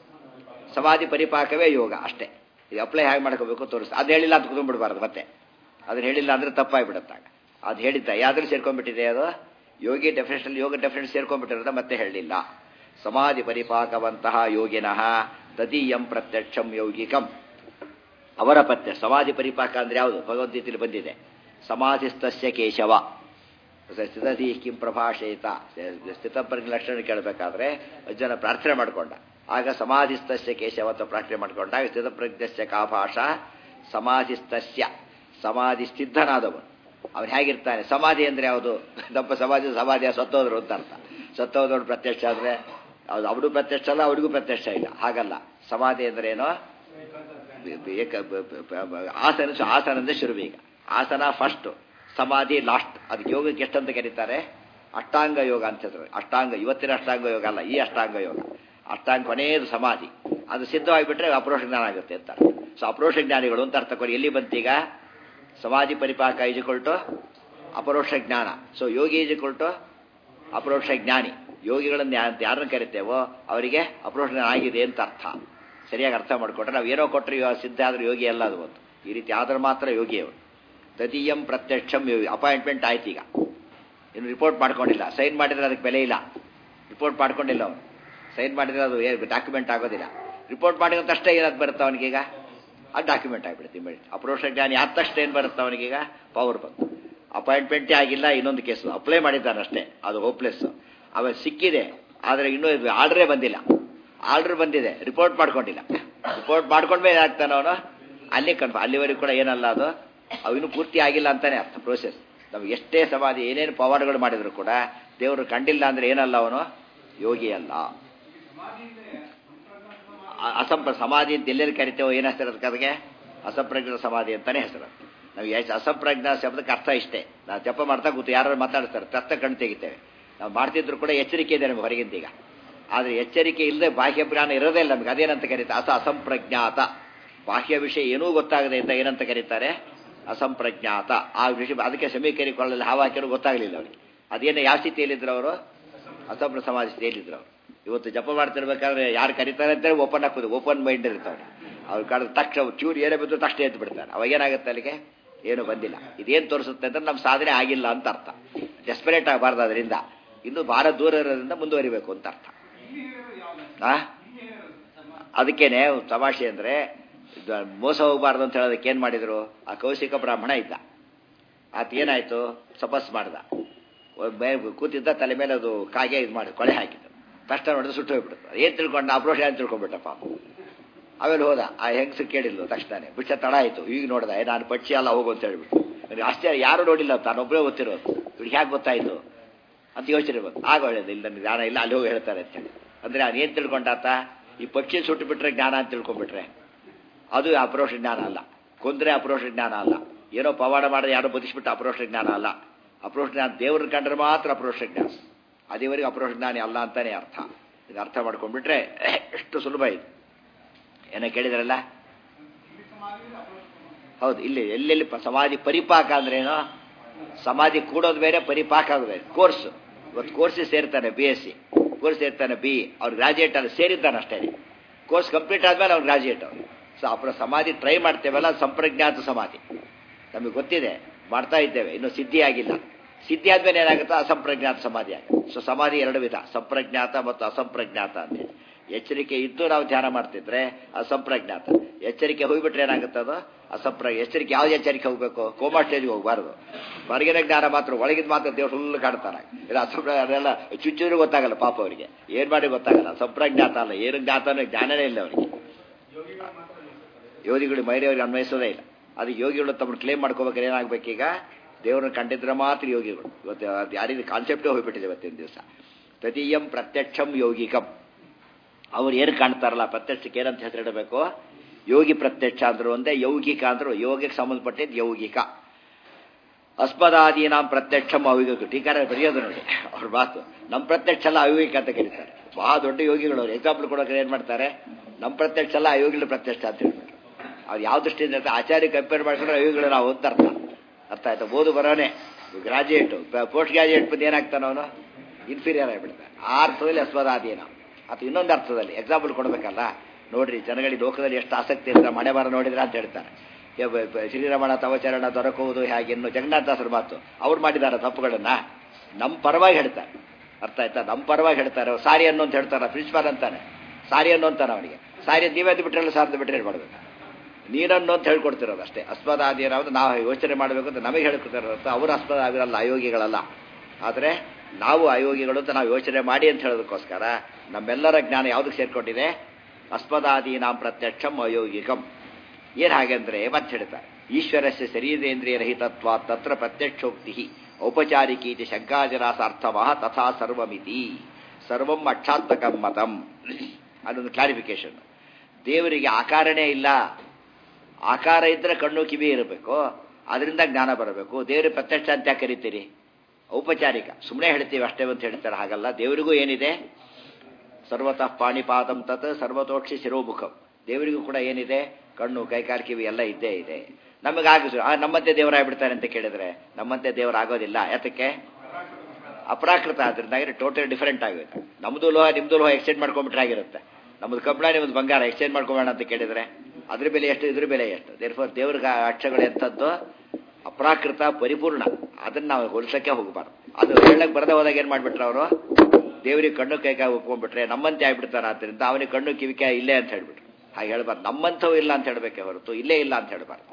ಸಮಾಧಿ ಪರಿಪಾಕವೇ ಯೋಗ ಅಷ್ಟೇ ಇದು ಅಪ್ಲೈ ಹೇಗೆ ಮಾಡ್ಕೋಬೇಕು ತೋರಿಸ್ ಅದು ಹೇಳಿಲ್ಲ ಅಂತ ಕುತ್ಕೊಂಡ್ಬಿಡ್ಬಾರ್ದು ಮತ್ತೆ ಅದನ್ನ ಹೇಳಿಲ್ಲ ಅಂದ್ರೆ ತಪ್ಪಾಗ್ಬಿಡುತ್ತಾಗ ಅದು ಹೇಳಿದ್ದ ಯಾವ್ದ್ರಲ್ಲಿ ಸೇರ್ಕೊಂಡ್ಬಿಟ್ಟಿದೆ ಅದು ಯೋಗಿ ಡೆಫಿನೇಷನ್ ಯೋಗ ಡೆಫಿನೇಷನ್ ಸೇರ್ಕೊಂಡ್ಬಿಟ್ಟಿರೋದ ಮತ್ತೆ ಹೇಳಲಿಲ್ಲ ಸಮಾಧಿ ಪರಿಪಾಕವಂತಹ ಯೋಗಿನಃ ತದೀಯಂ ಪ್ರತ್ಯಕ್ಷಂ ಯೌಗಿಕಂ ಅವರ ಪತ್ಯ ಸಮಾಧಿ ಪರಿಪಾಕ ಅಂದ್ರೆ ಯಾವುದು ಭಗವದ್ಗೀತೆಯಲ್ಲಿ ಬಂದಿದೆ ಸಮಾಧಿಸ್ತಸ್ಯ ಕೇಶವ ಸ್ಥಿತಧಿ ಕಿಂ ಪ್ರಭಾಷೇತ ಸ್ಥಿತಪ್ರಜ್ಞ ಲಕ್ಷಣ ಕೇಳಬೇಕಾದ್ರೆ ಅಜ್ಜನ ಪ್ರಾರ್ಥನೆ ಮಾಡಿಕೊಂಡ ಆಗ ಸಮಾಧಿಸ್ತಸ್ಯ ಕೇಶವ ಅಂತ ಪ್ರಾರ್ಥನೆ ಮಾಡಿಕೊಂಡಾಗ ಸ್ಥಿತಪ್ರಜ್ಞಸ್ಯ ಕಾಭಾಷ ಸಮಾಧಿಸ್ತಸ್ಯ ಸಮಾಧಿ ಸಿದ್ಧನಾದವನು ಅವನು ಹೇಗಿರ್ತಾನೆ ಸಮಾಧಿ ಅಂದ್ರೆ ಯಾವುದು ನಮ್ಮ ಸಮಾಧಿ ಸಮಾಧಿಯ ಸತ್ತೋದ್ರು ಅಂತ ಅರ್ಥ ಸತ್ತೋದವ್ರು ಪ್ರತ್ಯಕ್ಷ ಆದರೆ ಅದು ಅವನು ಪ್ರತ್ಯಕ್ಷ ಅಲ್ಲ ಅವರಿಗೂ ಪ್ರತ್ಯಕ್ಷ ಇಲ್ಲ ಹಾಗಲ್ಲ ಸಮಾಧಿ ಅಂದ್ರೆ ಏನೋ ಏಕ ಆಸನ ಆಸನದಿಂದ ಶುರುವೀಗ ಆಸನ ಫಸ್ಟ್ ಸಮಾಧಿ ಲಾಸ್ಟ್ ಅದಕ್ಕೆ ಯೋಗಕ್ಕೆ ಎಷ್ಟಂತ ಕರೀತಾರೆ ಅಷ್ಟಾಂಗ ಯೋಗ ಅಂತ ಹೇಳ್ತಾರೆ ಅಷ್ಟಾಂಗ ಇವತ್ತಿನ ಅಷ್ಟಾಂಗ ಯೋಗ ಅಲ್ಲ ಈ ಅಷ್ಟಾಂಗ ಯೋಗ ಅಷ್ಟಾಂಗ ಕೊನೆಯದು ಸಮಾಧಿ ಅದು ಸಿದ್ಧವಾಗಿಬಿಟ್ರೆ ಅಪ್ರೋಷ ಜ್ಞಾನ ಆಗುತ್ತೆ ಅಂತ ಸೊ ಅಪ್ರೋಷ ಜ್ಞಾನಿಗಳು ಅಂತ ಅರ್ಥ ಕೊಡಿ ಎಲ್ಲಿ ಬಂತೀಗ ಸಮಾಧಿ ಪರಿಪಾಕ ಈಜುಕೊಳ್ಟು ಅಪರೋಕ್ಷ ಜ್ಞಾನ ಸೊ ಯೋಗಿ ಈಜುಕೊಳ್ಟು ಅಪರೋಕ್ಷ ಜ್ಞಾನಿ ಯೋಗಿಗಳನ್ನು ಯಾರನ್ನು ಕರಿತೇವೋ ಅವರಿಗೆ ಅಪರೋಕ್ಷ ಜ್ಞಾನ ಆಗಿದೆ ಅಂತ ಅರ್ಥ ಸರಿಯಾಗಿ ಅರ್ಥ ಮಾಡಿಕೊಟ್ರೆ ನಾವು ಏನೋ ಕೊಟ್ಟರೆ ಸಿದ್ಧ ಆದ್ರೆ ಯೋಗಿ ಅಲ್ಲ ಅದು ಒಂದು ಈ ರೀತಿ ಆದ್ರೆ ಮಾತ್ರ ಯೋಗಿ ಅವರು ತದೀಯಂ ಪ್ರತ್ಯಕ್ಷಂ ಯೋಗಿ ಅಪಾಯಿಂಟ್ಮೆಂಟ್ ಆಯ್ತು ಈಗ ಇನ್ನು ರಿಪೋರ್ಟ್ ಮಾಡ್ಕೊಂಡಿಲ್ಲ ಸೈನ್ ಮಾಡಿದ್ರೆ ಅದಕ್ಕೆ ಬೆಲೆ ಇಲ್ಲ ರಿಪೋರ್ಟ್ ಮಾಡ್ಕೊಂಡಿಲ್ಲ ಅವನು ಸೈನ್ ಮಾಡಿದ್ರೆ ಅದು ಡಾಕ್ಯುಮೆಂಟ್ ಆಗೋದಿಲ್ಲ ರಿಪೋರ್ಟ್ ಮಾಡಿದ ತಕ್ಷಣ ಏನಾದ್ರು ಬರುತ್ತೆ ಅವನಿಗೀಗ ಅದು ಡಾಕ್ಯುಮೆಂಟ್ ಆಗಿಬಿಡುತ್ತೆ ಇಮಿಡಿಯೇಟ್ ಅಪ್ರೋಷ ಜ್ಞಾನಿ ಆದ ತಕ್ಷಣ ಏನು ಬರುತ್ತೆ ಅವನಿಗೀಗ ಪವರ್ ಬಂತು ಅಪಾಯಿಂಟ್ಮೆಂಟೇ ಆಗಿಲ್ಲ ಇನ್ನೊಂದು ಕೇಸು ಅಪ್ಲೈ ಮಾಡಿದ್ದಾನೆ ಅಷ್ಟೇ ಅದು ಹೋಪ್ಲೆಸ್ ಅವ ಸಿಕ್ಕಿದೆ ಆದರೆ ಇನ್ನೂ ಇದು ಆರ್ಡ್ರೇ ಬಂದಿಲ್ಲ ಆರ್ಡರ್ ಬಂದಿದೆ ರಿಪೋರ್ಟ್ ಮಾಡ್ಕೊಂಡಿಲ್ಲ ರಿಪೋರ್ಟ್ ಮಾಡ್ಕೊಂಡ್ಮೇಲೆ ಆಗ್ತಾನೆ ಅವನು ಅಲ್ಲಿ ಕನ್ಫ ಅಲ್ಲಿವರೆಗೂ ಕೂಡ ಏನಲ್ಲ ಅದು ಅವು ಇನ್ನೂ ಪೂರ್ತಿ ಆಗಿಲ್ಲ ಅಂತಾನೆ ಅರ್ಥ ಪ್ರೋಸೆಸ್ ನಮ್ಗೆ ಎಷ್ಟೇ ಸಮಾಧಿ ಏನೇನು ಪವಾಡಗಳು ಮಾಡಿದ್ರು ಕೂಡ ದೇವರು ಕಂಡಿಲ್ಲ ಅಂದ್ರೆ ಏನಲ್ಲ ಅವನು ಯೋಗಿ ಅಲ್ಲ ಅಸಂಪ್ರ ಸಮಾಧಿ ಅಂತ ಎಲ್ಲೆಲ್ಲಿ ಕರಿತೇವೋ ಏನು ಹೆಸರು ಅದಕ್ಕೆ ಅದಕ್ಕೆ ಅಸಂಪ್ರಜ್ಞ ಸಮಾಧಿ ಅಂತಾನೆ ಹೆಸರು ನಾವು ಎಷ್ಟು ಅಸಂಪ್ರಜ್ಞ ಶಬ್ದಕ್ಕೆ ಅರ್ಥ ಇಷ್ಟೇ ನಾವು ಜಪ ಮಾಡ್ತಾ ಕೂತು ಯಾರು ಮಾತಾಡ್ತಾರೆ ತತ್ತ ಕಣ್ಣು ತೆಗಿತೇವೆ ನಾವು ಮಾಡ್ತಿದ್ರು ಕೂಡ ಎಚ್ಚರಿಕೆ ಇದೆ ನಮಗೆ ಹೊರಗಿಂದ ಈಗ ಆದರೆ ಎಚ್ಚರಿಕೆ ಇಲ್ಲದೆ ಬಾಹ್ಯ ಜ್ಞಾನ ಇರೋದೇ ಇಲ್ಲ ನಮಗೆ ಅದೇನಂತ ಕರೀತಾರೆ ಅಸ ಅಸಂಪ್ರಜ್ಞಾತ ಬಾಹ್ಯ ವಿಷಯ ಏನೂ ಗೊತ್ತಾಗದೆ ಅಂತ ಏನಂತ ಕರೀತಾರೆ ಅಸಂಪ್ರಜ್ಞಾತ ಆ ವಿಷಯ ಅದಕ್ಕೆ ಸಮೀಕರಿಕೊಳ್ಳಲು ಹಾವು ಹಾಕಿರೋ ಗೊತ್ತಾಗಲಿಲ್ಲ ಅವರಿಗೆ ಅದೇನು ಯಾವ ಸ್ಥಿತಿಯಲ್ಲಿದ್ರು ಅವರು ಅಸಂಪ್ರ ಸಮಾಜ ಸ್ಥಿತಿಯಲ್ಲಿದ್ರು ಅವರು ಇವತ್ತು ಜಪ ಮಾಡ್ತಿರ್ಬೇಕಾದ್ರೆ ಯಾರು ಕರೀತಾರೆ ಅಂತೇಳಿ ಓಪನ್ ಹಾಕೋದು ಓಪನ್ ಮೈಂಡ್ ಇರ್ತಾವೆ ಅವ್ರು ಕಳೆದ ತಕ್ಷಣ ಚೂರು ಏನೇ ಬಂದು ತಕ್ಷಣ ಎದ್ದು ಬಿಡ್ತಾರೆ ಅವಾಗ ಏನಾಗುತ್ತೆ ಅಲ್ಲಿಗೆ ಏನು ಬಂದಿಲ್ಲ ಇದೇನು ತೋರಿಸುತ್ತೆ ಅಂದ್ರೆ ನಮ್ಮ ಸಾಧನೆ ಆಗಿಲ್ಲ ಅಂತ ಅರ್ಥ ಡೆಸ್ಪರೇಟ್ ಆಗಬಾರ್ದು ಅದರಿಂದ ಇನ್ನು ಭಾಳ ದೂರ ಇರೋದ್ರಿಂದ ಮುಂದುವರಿಬೇಕು ಅಂತ ಅರ್ಥ ಅದಕ್ಕೇನೆ ತಮಾಷೆ ಅಂದ್ರೆ ಮೋಸ ಹೋಗಬಾರ್ದು ಅಂತ ಹೇಳೋದಕ್ಕೆ ಏನ್ ಮಾಡಿದ್ರು ಆ ಕೌಶಿಕ ಬ್ರಾಹ್ಮಣ ಇದ್ದ ಆತ ಏನಾಯ್ತು ತಪಸ್ ಮಾಡ್ದ ಕೂತಿದ್ದ ತಲೆ ಮೇಲೆ ಅದು ಕಾಗೆ ಇದು ಮಾಡಿ ಕೊಳೆ ಹಾಕಿದ್ರು ತಕ್ಷಣ ನೋಡಿದ್ರೆ ಸುಟ್ಟು ಹೋಗ್ಬಿಡ್ತು ಏನ್ ತಿಳ್ಕೊಂಡ ಅಪ್ರೋಷ ಅಂತ ತಿಳ್ಕೊಂಡ್ಬಿಟ್ಟ ಪಾಪ ಆಮೇಲೆ ಹೋದ ಆ ಹೆಂಗಸು ಕೇಳಿದ್ಲು ತಕ್ಷಣ ಬಿಟ್ಟ ತಡ ಆಯ್ತು ಈಗ ನೋಡ್ದ ನಾನು ಪಕ್ಷಿ ಅಲ್ಲ ಹೋಗು ಅಂತ ಹೇಳ್ಬಿಟ್ಟು ಆಶ್ಚರ್ಯ ಯಾರು ನೋಡಿಲ್ಲ ತಾನೊಬ್ಬರೇ ಗೊತ್ತಿರೋದು ಇವ್ರಿಗೆ ಹೇಗೆ ಗೊತ್ತಾಯ್ತು ಅಂತ ಯೋಚನೆ ಬಂತು ಆಗ ಒಳ್ಳೇದು ಇಲ್ಲ ನನಗೆ ಜ್ಞಾನ ಇಲ್ಲ ಅಲ್ಲಿ ಹೋಗಿ ಹೇಳ್ತಾರೆ ಅಂತ ಹೇಳಿ ಅಂದ್ರೆ ನಾನು ಏನು ತಿಳ್ಕೊಂಡಾತ ಈ ಪಕ್ಷಿ ಸುಟ್ಟು ಬಿಟ್ರೆ ಜ್ಞಾನ ಅಂತ ತಿಳ್ಕೊಂಡ್ಬಿಟ್ರೆ ಅದು ಅಪರೋಷ ಜ್ಞಾನ ಅಲ್ಲ ಕೊಂದ್ರೆ ಅಪರೋಷ ಜ್ಞಾನ ಅಲ್ಲ ಏನೋ ಪವಾಡ ಮಾಡಿದ್ರೆ ಯಾರೋ ಬದಿಸ್ಬಿಟ್ಟು ಅಪರೋಷ ಜ್ಞಾನ ಅಲ್ಲ ಅಪರೋಷ ಜ್ಞಾನ ದೇವ್ರನ್ನ ಕಂಡ್ರೆ ಮಾತ್ರ ಅಪರೋಷ ಜ್ಞಾನ ಅದೇವರೆಗೆ ಅಪರೋಷ ಜ್ಞಾನಿ ಅಲ್ಲ ಅಂತಾನೆ ಅರ್ಥ ಇದು ಅರ್ಥ ಮಾಡ್ಕೊಂಡ್ಬಿಟ್ರೆ ಎಷ್ಟು ಸುಲಭ ಇದು ಏನೋ ಕೇಳಿದ್ರಲ್ಲ ಹೌದು ಇಲ್ಲಿ ಎಲ್ಲೆಲ್ಲಿ ಸಮಾಧಿ ಪರಿಪಾಕ ಅಂದ್ರೇನು ಸಮಾಧಿ ಕೂಡೋದು ಬೇರೆ ಪರಿಪಾಕ ಆಗೋದು ಬೇರೆ ಕೋರ್ಸ್ ಇವತ್ತು ಕೋರ್ಸಿಗೆ ಸೇರ್ತಾನೆ ಬಿ ಎಸ್ ಸಿ ಕೋರ್ಸ್ ಸೇರ್ತಾನೆ ಬಿ ಅವ್ರು ಗ್ರಾಜುಯೇಟ್ ಅಲ್ಲಿ ಸೇರಿದ್ದಾನೆ ಅಷ್ಟೇ ಕೋರ್ಸ್ ಕಂಪ್ಲೀಟ್ ಆದ್ಮೇಲೆ ಅವ್ನು ಗ್ರಾಜುಯೇಟ್ ಅವ್ರು ಸೊ ಅப்புற ಸಮಾಧಿ ಟ್ರೈ ಮಾಡ್ತೇವಲ್ಲ ಸಂಪ್ರಜ್ಞಾತ ಸಮಾಧಿ ನಮಗೆ ಗೊತ್ತಿದೆ ಮಾಡ್ತಾ ಇದ್ದೇವೆ ಇನ್ನು ಸಿದ್ಧಿ ಆಗಿಲ್ಲ ಸಿದ್ಧಿ ಆದ್ಮೇಲೆ ಏನಾಗುತ್ತೆ ಅಸಂಪ್ರಜ್ಞಾತ ಸಮಾಧಿ ಆಗುತ್ತೆ ಸೊ ಸಮಾಧಿ ಎರಡು ವಿಧ ಸಂಪ್ರಜ್ಞಾತ ಮತ್ತು ಅಸಂಪ್ರಜ್ಞಾತ ಅಂತೇಳಿ ಎಚ್ಚರಿಕೆ ಇದ್ದು ನಾವು ಧ್ಯಾನ ಮಾಡ್ತಿದ್ರೆ ಅಸಂಪ್ರಜ್ಞಾತ ಎಚ್ಚರಿಕೆ ಹೋಗ್ಬಿಟ್ರೆ ಏನಾಗುತ್ತೆ ಅದು ಅಸಂಪ್ರ ಎಚ್ಚರಿಕೆ ಯಾವ್ದು ಎಚ್ಚರಿಕೆ ಹೋಗ್ಬೇಕು ಕೋಮಾ ಸ್ಟೇಜ್ಗೆ ಹೋಗ್ಬಾರ್ದು ಹೊರಗಿನ ಜ್ಞಾನ ಮಾತ್ರ ಒಳಗಿದ ಮಾತ್ರ ದೇವ್ರು ಫುಲ್ ಕಾಡ್ತಾನೆ ಇಲ್ಲ ಅಸಂಪ್ರ ಅದೆಲ್ಲ ಚುಚ್ಚೂರು ಗೊತ್ತಾಗಲ್ಲ ಪಾಪ ಅವರಿಗೆ ಏನ್ ಮಾಡಿ ಗೊತ್ತಾಗಲ್ಲ ಸಂಪ್ರಜ್ಞಾತ ಅಲ್ಲ ಏನು ಜ್ಞಾತನೂ ಜ್ಞಾನನೇ ಇಲ್ಲ ಅವರಿಗೆ ಯೋಗಿಗಳು ಮೈರಿಯವರಿಗೆ ಅನ್ವಯಿಸೋದೇ ಇಲ್ಲ ಅದು ಯೋಗಿಗಳು ತಮ್ಮನ್ನು ಕ್ಲೇಮ್ ಮಾಡ್ಕೋಬೇಕಾದ್ರೆ ಏನಾಗಬೇಕೀಗ ದೇವರನ್ನ ಕಂಡಿದ್ರೆ ಮಾತ್ರ ಯೋಗಿಗಳು ಇವತ್ತು ಅದು ಯಾರಿಗೂ ಕಾನ್ಸೆಪ್ಟೇ ಹೋಗ್ಬಿಟ್ಟಿದೆ ಇವತ್ತಿನ ದಿವಸ ತದೀಯಂ ಪ್ರತ್ಯಕ್ಷಂ ಯೋಗಿಕಂ ಅವ್ರು ಏನು ಕಾಣ್ತಾರಲ್ಲ ಪ್ರತ್ಯಕ್ಷಕ್ಕೆ ಏನಂತ ಹೆಸರಿಡಬೇಕು ಯೋಗಿ ಪ್ರತ್ಯಕ್ಷ ಅಂದ್ರು ಒಂದೇ ಯೌಗಿಕ ಅಂದ್ರು ಯೋಗಕ್ಕೆ ಸಂಬಂಧಪಟ್ಟಿದ್ದು ಯೌಗಿಕ ಅಸ್ಮದಾದೀನಾಂ ಪ್ರತ್ಯಕ್ಷಂ ಅವಿವೇಕ ಟೀಕಾರ ಬರೆಯೋದು ನೋಡಿ ಅವ್ರ ಮಾತು ನಮ್ಮ ಪ್ರತ್ಯಕ್ಷ ಅಲ್ಲ ಅವಿವೇಕ ಅಂತ ಕರೀತಾರೆ ಬಹಳ ದೊಡ್ಡ ಯೋಗಿಗಳು ಅವ್ರು ಎಕ್ಸಾಂಪಲ್ ಕೊಡೋಕೆ ಏನ್ ಮಾಡ್ತಾರೆ ನಮ್ಮ ಪ್ರತ್ಯಕ್ಷ ಅಲ್ಲ ಅಯೋಗಿಗಳ ಪ್ರತ್ಯಕ್ಷ ಅಂತ ಹೇಳ್ಬಿಟ್ಟು ಅವ್ರು ಯಾವ ದೃಷ್ಟಿಯಿಂದ ಆಚಾರ್ಯ ಕಂಪೇರ್ ಮಾಡ್ಕೊಂಡ್ರೆ ಅಯೋಗಿಗಳು ನಾವು ಅಂತ ಅರ್ಥ ಅರ್ಥ ಆಯ್ತಾ ಓದು ಬರೋನೆ ಗ್ರಾಜುಯೇಟ್ ಪೋಸ್ಟ್ ಗ್ರಾಜುಯೇಟ್ ಬಂದು ಏನಾಗ್ತಾನ ಅವನು ಇನ್ಫೀರಿಯರ್ ಆಗಿಬಿಡ್ತಾನೆ ಆ ಅರ್ಥದಲ್ಲಿ ಅಸ್ಮದಾದೀನ ಅಥವಾ ಇನ್ನೊಂದು ಅರ್ಥದಲ್ಲಿ ಎಕ್ಸಾಂಪಲ್ ಕೊಡಬೇಕಲ್ಲ ನೋಡ್ರಿ ಜನಗಳಿಗೆ ಲೋಕದಲ್ಲಿ ಎಷ್ಟು ಆಸಕ್ತಿ ಇರ್ತಾರೆ ಮನೆ ಬರ ನೋಡಿದ್ರೆ ಅಂತ ಹೇಳ್ತಾರೆ ಶ್ರೀರಮಣ ತವಚರಣ ದೊರಕುವುದು ಹೇಗೆನ್ನು ಜಗನ್ನಾಥದಾಸರ ಮಾತು ಅವ್ರು ಮಾಡಿದಾರ ತಪ್ಪುಗಳನ್ನ ನಮ್ಮ ಪರವಾಗಿ ಹೇಳ್ತಾರೆ ಅರ್ಥ ಆಯ್ತಾ ನಮ್ಮ ಪರವಾಗಿ ಹೇಳ್ತಾರೆ ಅವ್ರು ಸಾರಿ ಅನ್ನೋ ಅಂತ ಹೇಳ್ತಾರ ಪ್ರಿನ್ಸಿಪಾಲ್ ಅಂತಾನೆ ಸಾರಿ ಅನ್ನೋ ಅಂತಾನೆ ಅವನಿಗೆ ಸಾರಿ ನೀವೇದು ಬಿಟ್ರಲ್ಲ ಸಾರ್ದು ಬಿಟ್ರೆ ಏನು ಮಾಡಬೇಕು ನೀರನ್ನು ಅಂತ ಹೇಳ್ಕೊಡ್ತಿರೋದು ಅಷ್ಟೇ ಅಸ್ಪದಾದಿರಾவது ನಾವು ಯೋಚನೆ ಮಾಡಬೇಕು ಅಂತ ನಮಗೆ ಹೇಳ್ಕೊತಿರೋದು ಅವರು ಅಸ್ಪದಾದಿರಲ್ಲ ಅಯೋಗಿಗಳಲ್ಲ ಆದರೆ ನಾವು ಅಯೋಗಿಗಳು ಅಂತ ನಾವು ಯೋಚನೆ ಮಾಡಿ ಅಂತ ಹೇಳೋದಕ್ಕೋಸ್ಕರ ನಮ್ಮೆಲ್ಲರ ಜ್ಞಾನ ಯಾವುದಕ್ಕೆ ಸೇರ್ಕೊಂಡಿದೆ ಅಸ್ಪದಾದೀನಾಂ ಪ್ರತ್ಯಕ್ಷಂ ಅಯೋಗಿಕಂ ಏನು ಹಾಗೆಂದ್ರೆ ಮತ್ತೆ ಹೇಳ್ತಾರೆ ಈಶ್ವರಸ್ಯ ಶರೀರೇಂದ್ರಿಯ ರಹಿತತ್ವ ತತ್ರ ಪ್ರತ್ಯಕ್ಷೋಕ್ತಿ ಔಪಚಾರಿಕೀತಿ ಶಂಕಾಜರಾಸಾರ್ಥವಃ ತಥಾ ಸರ್ವಮಿತಿ ಸರ್ವಂ ಅಕ್ಷಾತ್ಮಕಂ ಮತಂ ಅದೊಂದು ಕ್ಲಾರಿಫಿಕೇಶನ್ ದೇವರಿಗೆ ಆಕಾರನೇ ಇಲ್ಲ ಆಕಾರ ಇದ್ರೆ ಕಣ್ಣು ಕಿವಿ ಇರಬೇಕು ಅದರಿಂದ ಜ್ಞಾನ ಬರಬೇಕು ದೇವರು ಪ್ರತ್ಯಕ್ಷ ಅಂತ ಯಾಕೆ ಕರಿತೀರಿ ಔಪಚಾರಿಕ ಸುಮ್ಮನೆ ಹೇಳ್ತೀವಿ ಅಷ್ಟೇ ಅಂತ ಹೇಳ್ತಾರೆ ಹಾಗಲ್ಲ ದೇವರಿಗೂ ಏನಿದೆ ಸರ್ವತಃ ಪಾಣಿಪಾದಂ ತತ್ ಸರ್ವತೋಕ್ಷಿ ಶಿರೋಮುಖಂ ದೇವರಿಗೂ ಕೂಡ ಏನಿದೆ ಕಣ್ಣು ಕೈಕಾಲು ಕಿವಿ ಎಲ್ಲ ಇದ್ದೇ ಇದೆ ನಮಗಾಗಿದ್ರು ಆ ನಮ್ಮಂತೆ ದೇವರಾಗ್ಬಿಡ್ತಾರೆ ಅಂತ ಕೇಳಿದ್ರೆ ನಮ್ಮಂತೆ ದೇವರಾಗೋದಿಲ್ಲ ಯಾತಕ್ಕೆ ಅಪ್ರಾಕೃತ ಆದ್ರಿಂದ ಟೋಟಲ್ ಡಿಫರೆಂಟ್ ಆಗುತ್ತೆ ನಮ್ದು ಲೋಹ ನಿಮ್ದು ಲೋಹ ಎಕ್ಸ್ಚೇಂಜ್ ಮಾಡ್ಕೊಂಡ್ಬಿಟ್ರೆ ಆಗಿರುತ್ತೆ ನಮ್ದು ಕಬ್ಬಣ ನಿಮ್ದು ಬಂಗಾರ ಎಕ್ಸ್ಚೇಂಜ್ ಮಾಡ್ಕೊಬೇಡ ಅಂತ ಕೇಳಿದ್ರೆ ಅದ್ರ ಬೆಲೆ ಎಷ್ಟು ಇದ್ರ ಬೆಲೆ ಎಷ್ಟು ದೇರ್ಫೋರ್ ದೇವ್ರಿಗೆ ಅಕ್ಷಗಳು ಎಂಥದ್ದು ಅಪ್ರಾಕೃತ ಪರಿಪೂರ್ಣ ಅದನ್ನ ನಾವು ಹೋಲಿಸಕ್ಕೆ ಹೋಗಬಾರ್ದು ಅದು ಹೇಳಕ್ ಬರದೆ ಹೋದಾಗ ಏನ್ ಮಾಡ್ಬಿಟ್ರೆ ಅವರು ದೇವರಿಗೆ ಕಣ್ಣು ಕೈ ಕೈ ಒಪ್ಕೊಂಡ್ಬಿಟ್ರೆ ನಮ್ಮಂತೆ ಆಗ್ಬಿಡ್ತಾರ ಆದ್ದರಿಂದ ಅವನಿಗೆ ಕಣ್ಣು ಕಿವಿಕೆ ಇಲ್ಲೇ ಅಂತ ಹೇಳ್ಬಿಟ್ರು ಹಾಗೆ ಹೇಳ್ಬಾರ್ದು ನಮ್ಮಂಥವು ಇಲ್ಲ ಅಂತ ಹೇಳ್ಬೇಕೆ ಹೊರತು ಇಲ್ಲೇ ಇಲ್ಲ ಅಂತ ಹೇಳ್ಬಾರ್ದು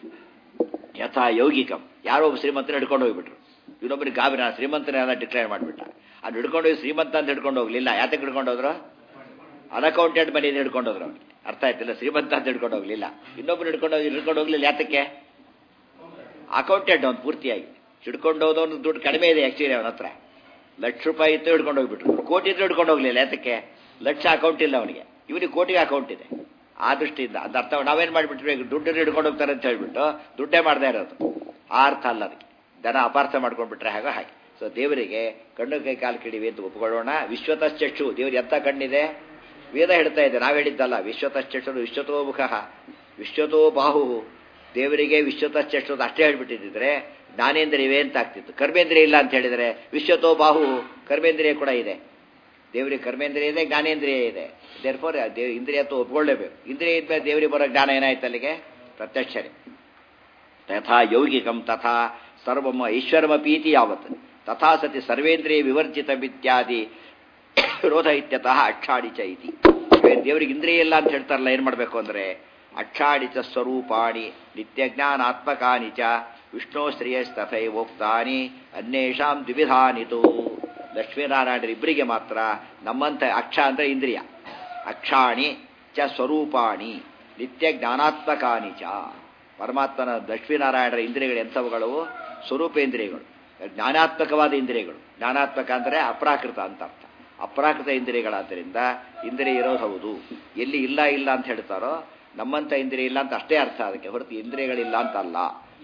ಯಥಾ ಯೌಗಿಕಂ ಯಾರೋ ಒಬ್ಬ ಶ್ರೀಮಂತನ ಹಿಡ್ಕೊಂಡು ಹೋಗ್ಬಿಟ್ರು ಇನ್ನೊಬ್ಬರಿಗೆ ಗಾಬರಿ ಶ್ರೀಮಂತನೆಲ್ಲ ಡಿಕ್ಲೇರ್ ಮಾಡಿಬಿಟ್ಟ ಅದು ಹಿಡ್ಕೊಂಡು ಹೋಗಿ ಶ್ರೀಮಂತ ಅಂತ ಹಿಡ್ಕೊಂಡು ಹೋಗ್ಲಿಲ್ಲ ಯಾತಕ್ಕೆ ಹಿಡ್ಕೊಂಡು ಹೋದ್ರು ಅನ್ಅಕೌಂಟೆಡ್ ಮನಿ ಹಿಡ್ಕೊಂಡು ಹೋದ್ರು ಅವ್ನಿಗೆ ಅರ್ಥ ಆಯ್ತಿಲ್ಲ ಶ್ರೀಮಂತ ಅಂತ ಹಿಡ್ಕೊಂಡು ಹೋಗ್ಲಿಲ್ಲ ಇನ್ನೊಬ್ರು ಹಿಡ್ಕೊಂಡು ಹೋಗಿ ಹಿಡ್ಕೊಂಡು ಹೋಗ್ಲಿಲ್ಲ ಯಾತಕ್ಕೆ ಅಕೌಂಟೆಡ್ ಅವ್ನು ಪೂರ್ತಿಯಾಗಿ ಹಿಡ್ಕೊಂಡು ಹೋದವನು ದುಡ್ಡು ಕಡಿಮೆ ಇದೆ ಆಕ್ಚುಲಿ ಅವನ ಹತ್ರ ಲಕ್ಷ ರೂಪಾಯಿ ಇತ್ತು ಹಿಡ್ಕೊಂಡು ಹೋಗ್ಬಿಟ್ರು ಕೋಟಿ ಇತ್ತು ಹಿಡ್ಕೊಂಡು ಹೋಗ್ಲಿಲ್ಲ ಯಾತಕ್ಕೆ ಲಕ್ಷ ಅಕೌಂಟ್ ಇಲ್ಲ ಅವನಿಗೆ ಇವನಿಗೆ ಕೋಟಿಗೆ ಅಕೌಂಟ್ ಇದೆ ಆ ದೃಷ್ಟಿಯಿಂದ ಅದ ಅರ್ಥ ನಾವೇನ್ ಮಾಡ್ಬಿಟ್ವಿ ದುಡ್ಡನ್ನು ಹಿಡ್ಕೊಂಡು ಹೋಗ್ತಾರೆ ಅಂತ ಹೇಳ್ಬಿಟ್ಟು ದುಡ್ಡೇ ಮಾಡದೇ ಇರೋದು ಆ ಅರ್ಥ ಅಲ್ಲ ಅದಕ್ಕೆ ದನ ಅಪಾರ್ಥ ಮಾಡ್ಕೊಂಡ್ಬಿಟ್ರೆ ಹಾಗೆ ಹಾಗೆ ಸೊ ದೇವರಿಗೆ ಕಣ್ಣು ಕೈ ಕಾಲು ಕಿಡಿವಿ ಅಂತ ಒಪ್ಕೊಳ್ಳೋಣ ವಿಶ್ವತಶ್ಚಕ್ಷು ದೇವ್ರು ಎಂತ ಕಣ್ಣಿದೆ ವೇದ ಹೇಳ್ತಾ ಇದೆ ನಾವು ಹೇಳಿದ್ದಲ್ಲ ವಿಶ್ವತಶ್ಚಕ್ಷು ವಿಶ್ವತೋ ಮುಖ ವಿಶ್ವತೋ ಬಾಹು ದೇವರಿಗೆ ವಿಶ್ವತಶ್ಚಕ್ಷು ಅಂತ ಅಷ್ಟೇ ಹೇಳ್ಬಿಟ್ಟಿದ್ರೆ ಜ್ಞಾನೇಂದ್ರಿಯವೇ ಅಂತ ಆಗ್ತಿತ್ತು ಕರ್ಮೇಂದ್ರಿಯ ಇಲ್ಲ ಅಂತ ಹೇಳಿದರೆ ವಿಶ್ವತೋ ಬಾಹು ಕರ್ಮೇಂದ್ರಿಯ ಕೂಡ ಇದೆ ದೇವರಿಗೆ ಕರ್ಮೇಂದ್ರಿಯ ಇದೆ ಜ್ಞಾನೇಂದ್ರಿಯ ಇದೆ ದೇರ್ಫೋರ್ ದೇವ್ ಇಂದ್ರಿಯ ಅಂತ ಒಪ್ಕೊಳ್ಳೇಬೇಕು ಇಂದ್ರಿಯ ಇದ್ಮೇಲೆ ದೇವರಿಗೆ ಬರೋ ಜ್ಞಾನ ಏನಾಯ್ತು ಅಲ್ಲಿಗೆ ಪ್ರತ್ಯಕ್ಷರೇ ತಥಾ ಯೌಗಿಕಂ ತಥಾ ಸರ್ವಮ ಐಶ್ವರಮಪೀತಿ ಯಾವತ್ ತಥಾ ಸತಿ ಸರ್ವೇಂದ್ರಿಯ ವಿವರ್ಜಿತ ಇತ್ಯಾದಿ ರೋಧ ಇತ್ಯತಃ ಅಕ್ಷಾಡಿಚ ಇತಿ ದೇವರಿಗೆ ಇಂದ್ರಿಯ ಇಲ್ಲ ಅಂತ ಹೇಳ್ತಾರಲ್ಲ ಏನ್ ಮಾಡಬೇಕು ಅಂದ್ರೆ ಅಕ್ಷಾಡಿಚ ಸ್ವರೂಪಾಣಿ ನಿತ್ಯಜ್ಞಾನಾತ್ಮಕಾನಿ ಚ ವಿಷ್ಣು ಶ್ರೇಯಸ್ತಥೈವೋಕ್ತಾನಿ ಅನ್ಯೇಷಾಂ ದ್ವಿವಿಧಾನಿತು ಲಕ್ಷ್ಮೀನಾರಾಯಣರ ಇಬ್ಬರಿಗೆ ಮಾತ್ರ ನಮ್ಮಂತ ಅಕ್ಷ ಅಂದ್ರೆ ಇಂದ್ರಿಯ ಅಕ್ಷಾಣಿ ಚ ಸ್ವರೂಪಾಣಿ ನಿತ್ಯ ಜ್ಞಾನಾತ್ಮಕಾನಿ ಚ ಪರಮಾತ್ಮನ ಲಕ್ಷ್ಮೀನಾರಾಯಣರ ಇಂದ್ರಿಯಗಳು ಎಂಥವುಗಳು ಸ್ವರೂಪೇಂದ್ರಿಯಗಳು ಜ್ಞಾನಾತ್ಮಕವಾದ ಇಂದ್ರಿಯಗಳು ಜ್ಞಾನಾತ್ಮಕ ಅಂದರೆ ಅಪ್ರಾಕೃತ ಅಂತ ಅರ್ಥ ಅಪ್ರಾಕೃತ ಇಂದ್ರಿಯಗಳಾದ್ದರಿಂದ ಇಂದ್ರಿಯ ಇರೋದು ಹೌದು ಎಲ್ಲಿ ಇಲ್ಲ ಇಲ್ಲ ಅಂತ ಹೇಳ್ತಾರೋ ನಮ್ಮಂತ ಇಂದ್ರಿಯ ಇಲ್ಲ ಅಂತ ಅಷ್ಟೇ ಅರ್ಥ ಅದಕ್ಕೆ ಹೊರತು ಇಂದ್ರಿಯಗಳಿಲ್ಲ ಅಂತ ಅಲ್ಲ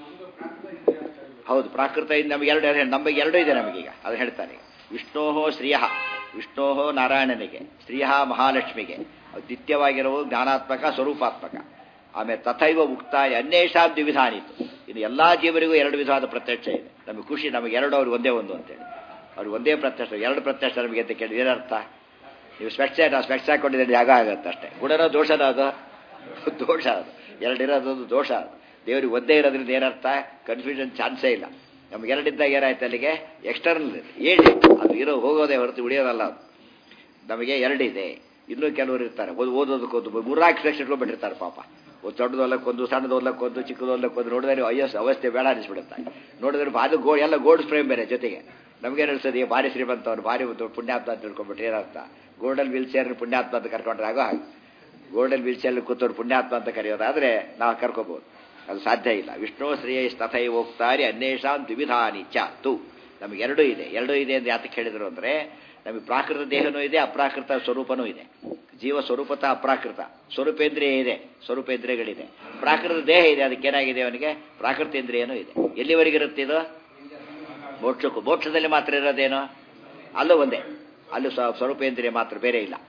ಹೌದು ಪ್ರಾಕೃತ ನಮಗೆ ಎರಡು ನಮಗೆ ಎರಡು ಇದೆ ನಮಗೀಗ ಅದು ಹೇಳ್ತಾನೆ ವಿಷ್ಣೋ ಶ್ರಿಯ ವಿಷ್ಣೋ ನಾರಾಯಣನಿಗೆ ಶ್ರಿಯ ಮಹಾಲಕ್ಷ್ಮಿಗೆ ನಿತ್ಯವಾಗಿರುವ ಜ್ಞಾನಾತ್ಮಕ ಸ್ವರೂಪಾತ್ಮಕ ಆಮೇಲೆ ತಥೈವ ಮುಕ್ತಾಯ ಅನ್ಯೇಷಾಂ ದ್ವಿಧಾನಿತು ಇನ್ನು ಎಲ್ಲಾ ಜೀವರಿಗೂ ಎರಡು ವಿಧವಾದ ಪ್ರತ್ಯಕ್ಷ ಇದೆ ನಮಗೆ ಖುಷಿ ನಮಗೆ ಎರಡು ಅವ್ರಿಗೆ ಒಂದೇ ಒಂದು ಅಂತೇಳಿ ಅವ್ರಿಗೆ ಒಂದೇ ಪ್ರತ್ಯಕ್ಷ ಎರಡು ಪ್ರತ್ಯಕ್ಷ ನಮಗೆ ಅಂತ ಕೇಳಿ ಏನರ್ಥ ನೀವು ಸ್ಪೆಕ್ಸ್ ನಾವು ಸ್ಪೆಕ್ಸ್ ಹಾಕೊಂಡಿದ್ರೆ ಜಾಗ ಆಗತ್ತೆ ಅಷ್ಟೇ ಗುಣನೋ ದೋಷದ ಅದು ದೋಷ ಅದು ಎರಡಿರೋದೊಂದು ದೋಷ ಅದು ದೇವರಿಗೆ ಒಂದೇ ಇರೋದ್ರಿಂದ ಏನರ್ಥ ಕನ್ಫ್ಯೂಷನ್ ಚಾನ್ಸೇ ಇಲ್ಲ ನಮ್ಗೆ ಎರಡಿದ್ದಾಗ ಏನಾಯ್ತು ಅಲ್ಲಿಗೆ ಎಕ್ಸ್ಟರ್ನಲ್ ಏಳಿ ಅದು ಇರೋ ಹೋಗೋದೇ ಹೊರತು ಉಳಿಯೋದಲ್ಲ ಅದು ನಮಗೆ ಎರಡಿದೆ ಇನ್ನೂ ಕೆಲವರು ಇರ್ತಾರೆ ಓದ್ ಓದೋದಕ್ಕೊಂದು ಮೂರ್ನಾಲ್ಕು ಲಕ್ಷ ಇಟ್ಕೊಂಡ್ಬಿಟ್ಟಿರ್ತಾರೆ ಪಾಪ ಒಂದು ದೊಡ್ಡದು ಓದಕ್ಕೊಂದು ಸಣ್ಣದು ಓದಕ್ಕೊಂದು ಚಿಕ್ಕದು ಓದಕ್ಕೊಂದು ನೋಡಿದ್ರೆ ಅಯ್ಯೋ ಅವಸ್ಥೆ ಬೇಡ ಅನಿಸ್ಬಿಡುತ್ತೆ ನೋಡಿದ್ರೆ ಅದು ಗೋ ಎಲ್ಲ ಗೋಲ್ಡ್ ಫ್ರೇಮ್ ಬೇರೆ ಜೊತೆಗೆ ನಮ್ಗೇನು ಅನಿಸ್ತದೆ ಭಾರಿ ಶ್ರೀಮಂತ ಅವ್ರು ಭಾರಿ ಪುಣ್ಯಾತ್ಮ ಅಂತ ತಿಳ್ಕೊಂಡ್ಬಿಟ್ರೆ ಏನರ್ಥ ಗೋಲ್ಡನ್ ವೀಲ್ ಚೇರ್ ಪುಣ್ಯಾತ್ಮ ಅಂತ ಕರ್ಕೊಂಡ್ರೆ ಆಗೋ ಹಾಗೆ ಗೋಲ್ಡನ್ ವೀಲ್ ಚೇರ್ ಕೂತವ್ರು ಪುಣ್ಯಾತ್ಮ ಅಂತ ಕರೆಯೋದಾದ್ರೆ ನಾವು ಕರ್ಕೋಬಹುದು ಅದು ಸಾಧ್ಯ ಇಲ್ಲ ವಿಷ್ಣು ಶ್ರೇಯಸ್ ತಥೈ ಹೋಗ್ತಾರೆ ಅನ್ಯೇಷಾಂ ದ್ವಿಧಾನಿ ಚ ತು ನಮಗೆ ಎರಡೂ ಇದೆ ಎರಡೂ ಇದೆ ಅಂತ ಯಾತಕ್ಕೆ ಹೇಳಿದ್ರು ಅಂದ್ರೆ ನಮಗೆ ಪ್ರಾಕೃತ ದೇಹನೂ ಇದೆ ಅಪ್ರಾಕೃತ ಸ್ವರೂಪನೂ ಇದೆ ಜೀವ ಸ್ವರೂಪತ ಅಪ್ರಾಕೃತ ಸ್ವರೂಪೇಂದ್ರಿಯ ಇದೆ ಸ್ವರೂಪೇಂದ್ರಿಯಗಳಿದೆ ಪ್ರಾಕೃತ ದೇಹ ಇದೆ ಅದಕ್ಕೇನಾಗಿದೆ ಅವನಿಗೆ ಪ್ರಾಕೃತೇಂದ್ರಿಯನೂ ಇದೆ ಎಲ್ಲಿವರೆಗಿರುತ್ತೆ ಇದು ಮೋಕ್ಷಕ್ಕೂ ಮೋಕ್ಷದಲ್ಲಿ ಮಾತ್ರ ಇರೋದೇನು ಅಲ್ಲೂ ಒಂದೇ ಅಲ್ಲೂ ಸ್ವರೂಪೇಂದ್ರಿಯ ಮಾತ್ರ ಬೇರೆ ಇಲ್ಲ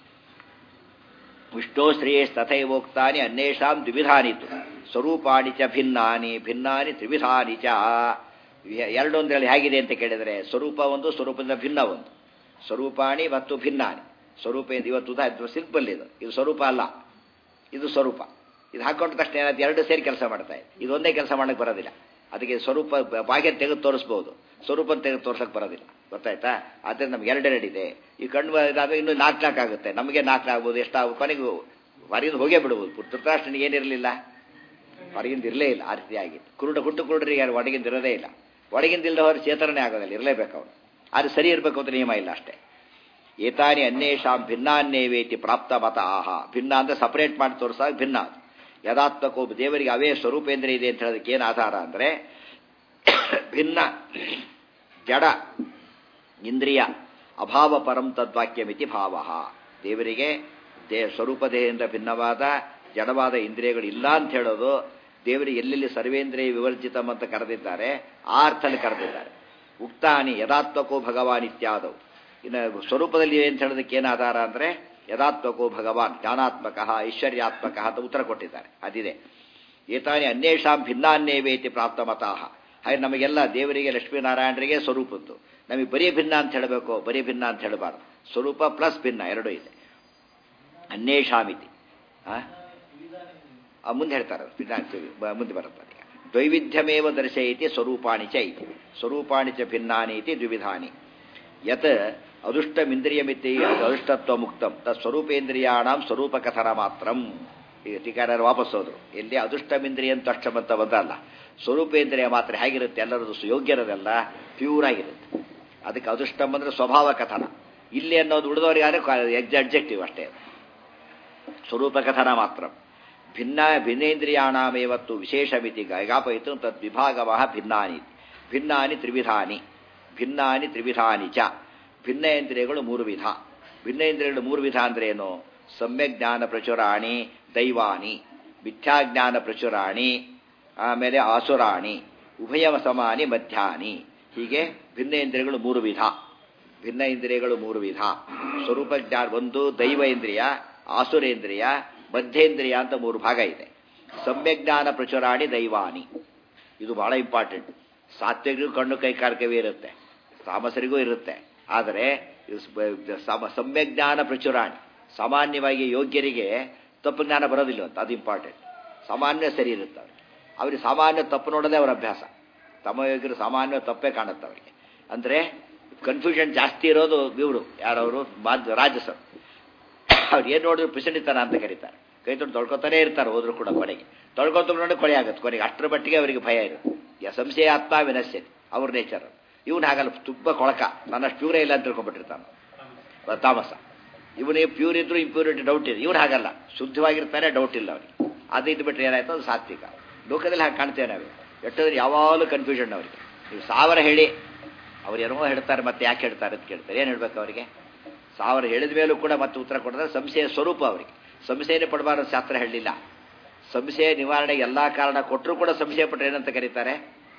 ವಿಷ್ಣು ಶ್ರೇಯಸ್ ತಥೈವೋಕ್ತಾನಿ ಅನ್ಯೇಷಾಂ ದ್ವಿಧಾನಿತು ಸ್ವರೂಪಾಣಿ ಚ ಭಿನ್ನಾನಿ ಭಿನ್ನಾನಿ ತ್ರಿವಿಧಾನಿ ಚ ಎರಡೊಂದರಲ್ಲಿ ಹೇಗಿದೆ ಅಂತ ಕೇಳಿದರೆ ಸ್ವರೂಪ ಒಂದು ಸ್ವರೂಪದಿಂದ ಭಿನ್ನ ಒಂದು ಸ್ವರೂಪಾಣಿ ಮತ್ತು ಭಿನ್ನಾನಿ ಸ್ವರೂಪ ಇವತ್ತು ಸಿಂಪಲ್ ಇದು ಇದು ಸ್ವರೂಪ ಅಲ್ಲ ಇದು ಸ್ವರೂಪ ಇದು ಹಾಕೊಂಡ ತಕ್ಷಣ ಏನಾಯ್ತು ಎರಡು ಸೇರಿ ಕೆಲಸ ಮಾಡ್ತಾ ಇದೆ ಇದೊಂದೇ ಕೆಲಸ ಮಾಡಕ್ಕೆ ಬರೋದಿಲ್ಲ ಅದಕ್ಕೆ ಸ್ವರೂಪ ಬಾಹ್ಯ ತೆಗೆದು ತೋರಿಸ್ಬೋದು ಸ್ವರೂಪ ತೆಗೆದು ತೋರ್ಸಕ್ಕೆ ಬರೋದಿಲ್ಲ ಗೊತ್ತಾಯ್ತಾ ಆದ್ದರಿಂದ ನಮ್ಗೆ ಎರಡೆರಡು ಇದೆ ಈ ಕಣ್ಣು ಇದಾದ್ರೆ ಇನ್ನೂ ನಾಲ್ಕು ನಾಲ್ಕು ಆಗುತ್ತೆ ನಮಗೆ ನಾಲ್ಕು ಆಗ್ಬೋದು ಎಷ್ಟಾಗ ಕೊನೆಗೂ ಹೊರಗಿಂದ ಹೋಗೇ ಬಿಡ್ಬೋದು ಧೃತರಾಷ್ಟ್ರನಿಗೆ ಏನಿರಲಿಲ್ಲ ಹೊರಗಿಂದ ಇರಲೇ ಇಲ್ಲ ಆ ರೀತಿ ಆಗಿತ್ತು ಕುರುಡ ಹುಟ್ಟು ಕುರುಡರಿಗೆ ಯಾರು ಒಳಗಿಂದ ಇರೋದೇ ಇಲ್ಲ ಒಳಗಿಂದ ಇಲ್ಲದ ಹೊರ ಚೇತನನೇ ಆಗೋದಿಲ್ಲ ಇರಲೇಬೇಕು ಅವನು ಅದು ಸರಿ ಇರಬೇಕು ಅಂತ ನಿಯಮ ಇಲ್ಲ ಅಷ್ಟೇ ಏತಾನಿ ಅನ್ಯೇಷಾಂ ಭಿನ್ನಾನ್ಯವೇತಿ ಪ್ರಾಪ್ತ ಮತ ಆಹ ಭಿನ್ನ ಅಂದ್ರೆ ಸಪರೇಟ್ ಮಾಡಿ ತೋರಿಸಾಗ ಭಿನ್ನ ಅದು ಯದಾತ್ಮಕೋ ದೇವರಿಗೆ ಅವೇ ಸ್ವರೂಪೇಂದ್ರ ಇದೆ ಅಂತ ಹೇಳೋದಕ್ಕೆ ಏನು ಆಧಾರ ಅಂದರೆ ಭಿನ್ನ ಜಡ ಇಂದ್ರಿಯ ಅಭಾವ ಪರಂ ತದ್ವಾಕ್ಯಮಿತಿ ಭಾವ ದೇವರಿಗೆ ದೇ ಸ್ವರೂಪ ದೇಹದಿಂದ ಭಿನ್ನವಾದ ಜಡವಾದ ಇಂದ್ರಿಯಗಳು ಇಲ್ಲ ಅಂತ ಹೇಳೋದು ದೇವರಿಗೆ ಎಲ್ಲೆಲ್ಲಿ ಸರ್ವೇಂದ್ರಿಯ ವಿವರ್ಜಿತಂ ಅಂತ ಕರೆದಿದ್ದಾರೆ ಆ ಅರ್ಥದಲ್ಲಿ ಕರೆದಿದ್ದಾರೆ ಉಕ್ತಾನಿ ಯದಾತ್ಮಕೋ ಭಗವಾನ್ ಇತ್ಯಾದವು ಇನ್ನು ಸ್ವರೂಪದಲ್ಲಿ ಅಂತ ಹೇಳೋದಕ್ಕೆ ಏನು ಆಧಾರ ಅಂದರೆ ಯದಾತ್ಮಕೋ ಭಗವಾನ್ ಜ್ಞಾನಾತ್ಮಕ ಐಶ್ವರ್ಯಾತ್ಮಕ ಅಂತ ಉತ್ತರ ಕೊಟ್ಟಿದ್ದಾರೆ ಅದಿದೆ ಏತಾನಿ ಅನ್ಯೇಷಾಂ ಭಿನ್ನಾನ್ಯವೇತಿ ಪ್ರಾಪ್ತಮತಾಹ ಹಾಗೆ ನಮಗೆಲ್ಲ ದೇವರಿಗೆ ಲಕ್ಷ್ಮೀನಾರಾಯಣರಿಗೆ ಸ್ವರೂಪದ್ದು ನಮಗೆ ಬರೀ ಭಿನ್ನ ಅಂತ ಹೇಳಬೇಕು ಬರೀ ಭಿನ್ನ ಅಂತ ಹೇಳಬಾರ್ದು ಸ್ವರೂಪ ಪ್ಲಸ್ ಭಿನ್ನ ಎರಡೂ ಇದೆ ಅನ್ಯೇಷಾಮಿತಿ ಮುಂದೆ ಹೇಳ್ತಾರೆ ಮುಂದೆ ಬರುತ್ತೆ ಈಗ ದ್ವೈವಿಧ್ಯಮೇವ ದರ್ಶಯತಿ ಸ್ವರೂಪಾಣಿ ಚ ಇತಿ ಸ್ವರೂಪಾಣಿ ಚ ಭಿನ್ನಾನಿ ಇತಿ ದ್ವಿವಿಧಾನಿ ಯತ್ ಅದೃಷ್ಟಮಿಂದ್ರಿಯಮಿತಿ ಅದೃಷ್ಟತ್ವ ಮುಕ್ತಂ ತತ್ ಸ್ವರೂಪೇಂದ್ರಿಯಾಣಂ ಸ್ವರೂಪ ಕಥನ ಮಾತ್ರಂ ಈಗ ಟೀಕಾರರು ವಾಪಸ್ ಹೋದ್ರು ಎಲ್ಲಿ ಅದೃಷ್ಟಮಿಂದ್ರಿಯ ಅಂತ ಅಷ್ಟಮಂತ ಬಂದಲ್ಲ ಸ್ವರೂಪೇಂದ್ರಿಯ ಮಾತ್ರ ಹೇಗಿರುತ್ತೆ ಎಲ್ಲರದು ಯೋಗ್ಯರದೆಲ್ಲ ಪ್ಯೂರ್ ಆಗಿರುತ್ತೆ ಅದಕ್ಕೆ ಅದೃಷ್ಟಂ ಅಂದ್ರೆ ಸ್ವಭಾವ ಕಥನ ಇಲ್ಲಿ ಅನ್ನೋದು ಉಳಿದವರಿಗಾದ್ರೆ ಅಬ್ಜೆಕ್ಟಿವ್ ಅಷ್ಟೇ ಸ್ವರೂಪ ಕಥನ ಮಾತ್ರ ಭಿನ್ನ ಭಿನ್ನೇಂದ್ರಿಯಾಣಮೇವತ್ತು ವಿಶೇಷಮಿತಿ ಗಾಪಯಿತು ತದ್ ವಿಭಾಗವಹ ಭಿನ್ನಾನಿ ಭಿನ್ನಾನಿ ತ್ರಿವಿಧಾನಿ ಭಿನ್ನಾನಿ ತ್ರಿವಿಧಾನಿ ಚ ಭಿನ್ನೇಂದ್ರಿಯಗಳು ಮೂರು ವಿಧ ಭಿನ್ನೇಂದ್ರಿಯಗಳು ಮೂರು ವಿಧ ಅಂದ್ರೆ ಏನು ಸಮ್ಯಕ್ ಜ್ಞಾನ ಪ್ರಚುರಾಣಿ ದೈವಾನಿ ಮಿಥ್ಯಾಜ್ಞಾನ ಪ್ರಚುರಾಣಿ ಆಮೇಲೆ ಆಸುರಾಣಿ ಉಭಯ ಸಮಾನಿ ಮಧ್ಯಾನಿ ಹೀಗೆ ಭಿನ್ನೇಂದ್ರಿಯಗಳು ಮೂರು ವಿಧ ಭಿನ್ನ ಇಂದ್ರಿಯಗಳು ಮೂರು ವಿಧ ಸ್ವರೂಪ ಜ್ಞಾನ ಒಂದು ದೈವ ಇಂದ್ರಿಯ ಆಸುರೇಂದ್ರಿಯ ಮಧ್ಯೇಂದ್ರಿಯ ಅಂತ ಮೂರು ಭಾಗ ಇದೆ ಸಮ್ಯಜ್ಞಾನ ಪ್ರಚುರಾಣಿ ದೈವಾನಿ ಇದು ಬಹಳ ಇಂಪಾರ್ಟೆಂಟ್ ಸಾತ್ವಿಕರಿಗೂ ಕಣ್ಣು ಕೈಕಾರಕವೇ ಇರುತ್ತೆ ತಾಮಸರಿಗೂ ಇರುತ್ತೆ ಆದರೆ ಸಮ್ಯಜ್ಞಾನ ಪ್ರಚುರಾಣಿ ಸಾಮಾನ್ಯವಾಗಿ ಯೋಗ್ಯರಿಗೆ ತಪ್ಪು ಜ್ಞಾನ ಬರೋದಿಲ್ಲ ಅಂತ ಅದು ಇಂಪಾರ್ಟೆಂಟ್ ಸಾಮಾನ್ಯ ಸರಿ ಇರುತ್ತೆ ಅವ್ರಿಗೆ ಅವ್ರಿಗೆ ಸಾಮಾನ್ಯ ತಪ್ಪು ನೋಡೋದೇ ಅವರ ಅಭ್ಯಾಸ ತಮ್ಮ ಯೋಗ್ಯರು ಸಾಮಾನ್ಯ ತಪ್ಪೇ ಕಾಣುತ್ತೆ ಅವರಿಗೆ ಅಂದರೆ ಕನ್ಫ್ಯೂಷನ್ ಜಾಸ್ತಿ ಇರೋದು ಇವರು ಯಾರವರು ಮಾಧ್ಯ ರಾಜಸರು ಅವ್ರು ಏನು ನೋಡಿದ್ರು ಪಿಸಣಿತನ ಅಂತ ಕರೀತಾರೆ ಕೈ ತೊಟ್ಟು ತೊಳ್ಕೊತಾನೆ ಇರ್ತಾರೆ ಹೋದ್ರು ಕೂಡ ಕೊನೆಗೆ ತೊಳ್ಕೊತ ನೋಡಿ ಕೊಳೆ ಆಗುತ್ತೆ ಕೊನೆಗೆ ಅಷ್ಟರ ಮಟ್ಟಿಗೆ ಅವರಿಗೆ ಭಯ ಇರುತ್ತೆ ಯ ಸಂಶಯ ಆತ್ಮ ವಿನಶ್ಯತೆ ಅವ್ರ ನೇಚರ್ ಇವನು ಹಾಗಲ್ಲ ತುಂಬ ಕೊಳಕ ನನ್ನಷ್ಟು ಪ್ಯೂರೇ ಇಲ್ಲ ಅಂತ ತಿಳ್ಕೊಂಡ್ಬಿಟ್ಟಿರ್ತಾನೆ ತಾಮಸ ಇವನಿಗೆ ಪ್ಯೂರ್ ಇದ್ರು ಇಂಪ್ಯೂರಿಟಿ ಡೌಟ್ ಇದೆ ಇವ್ರು ಹಾಗಲ್ಲ ಶುದ್ಧವಾಗಿರ್ತಾರೆ ಡೌಟ್ ಇಲ್ಲ ಅವನಿಗೆ ಅದು ಇದು ಬಿಟ್ಟರೆ ಏನಾಯ್ತು ಅದು ಸಾತ್ವಿಕ ಲೋಕದಲ್ಲಿ ಹಾಗೆ ಕಾಣ್ತೇವೆ ನಾವು ಎಷ್ಟೋದ್ರೆ ಯಾವಾಗಲೂ ಕನ್ಫ್ಯೂಷನ್ ಅವರಿಗೆ ನೀವು ಸಾವಿರ ಹೇಳಿ ಅವ್ರು ಏನೋ ಹೇಳ್ತಾರೆ ಮತ್ತೆ ಯಾಕೆ ಹೇಳ್ತಾರೆ ಅಂತ ಕೇಳ್ತಾರೆ ಏನು ಹೇಳ್ಬೇಕು ಅವರಿಗೆ ಸಾವಿರ ಹೇಳಿದ ಮೇಲೂ ಕೂಡ ಮತ್ತೆ ಉತ್ತರ ಕೊಡಿದ್ರೆ ಸಂಶಯ ಸ್ವರೂಪ ಅವರಿಗೆ ಸಂಶಯನೇ ಪಡಬಾರದು ಶಾಸ್ತ್ರ ಹೇಳಲಿಲ್ಲ ಸಂಶಯ ನಿವಾರಣೆಗೆ ಎಲ್ಲ ಕಾರಣ ಕೊಟ್ಟರು ಕೂಡ ಸಂಶಯ ಪಟ್ಟರೆ ಏನಂತ ಕರೀತಾರೆ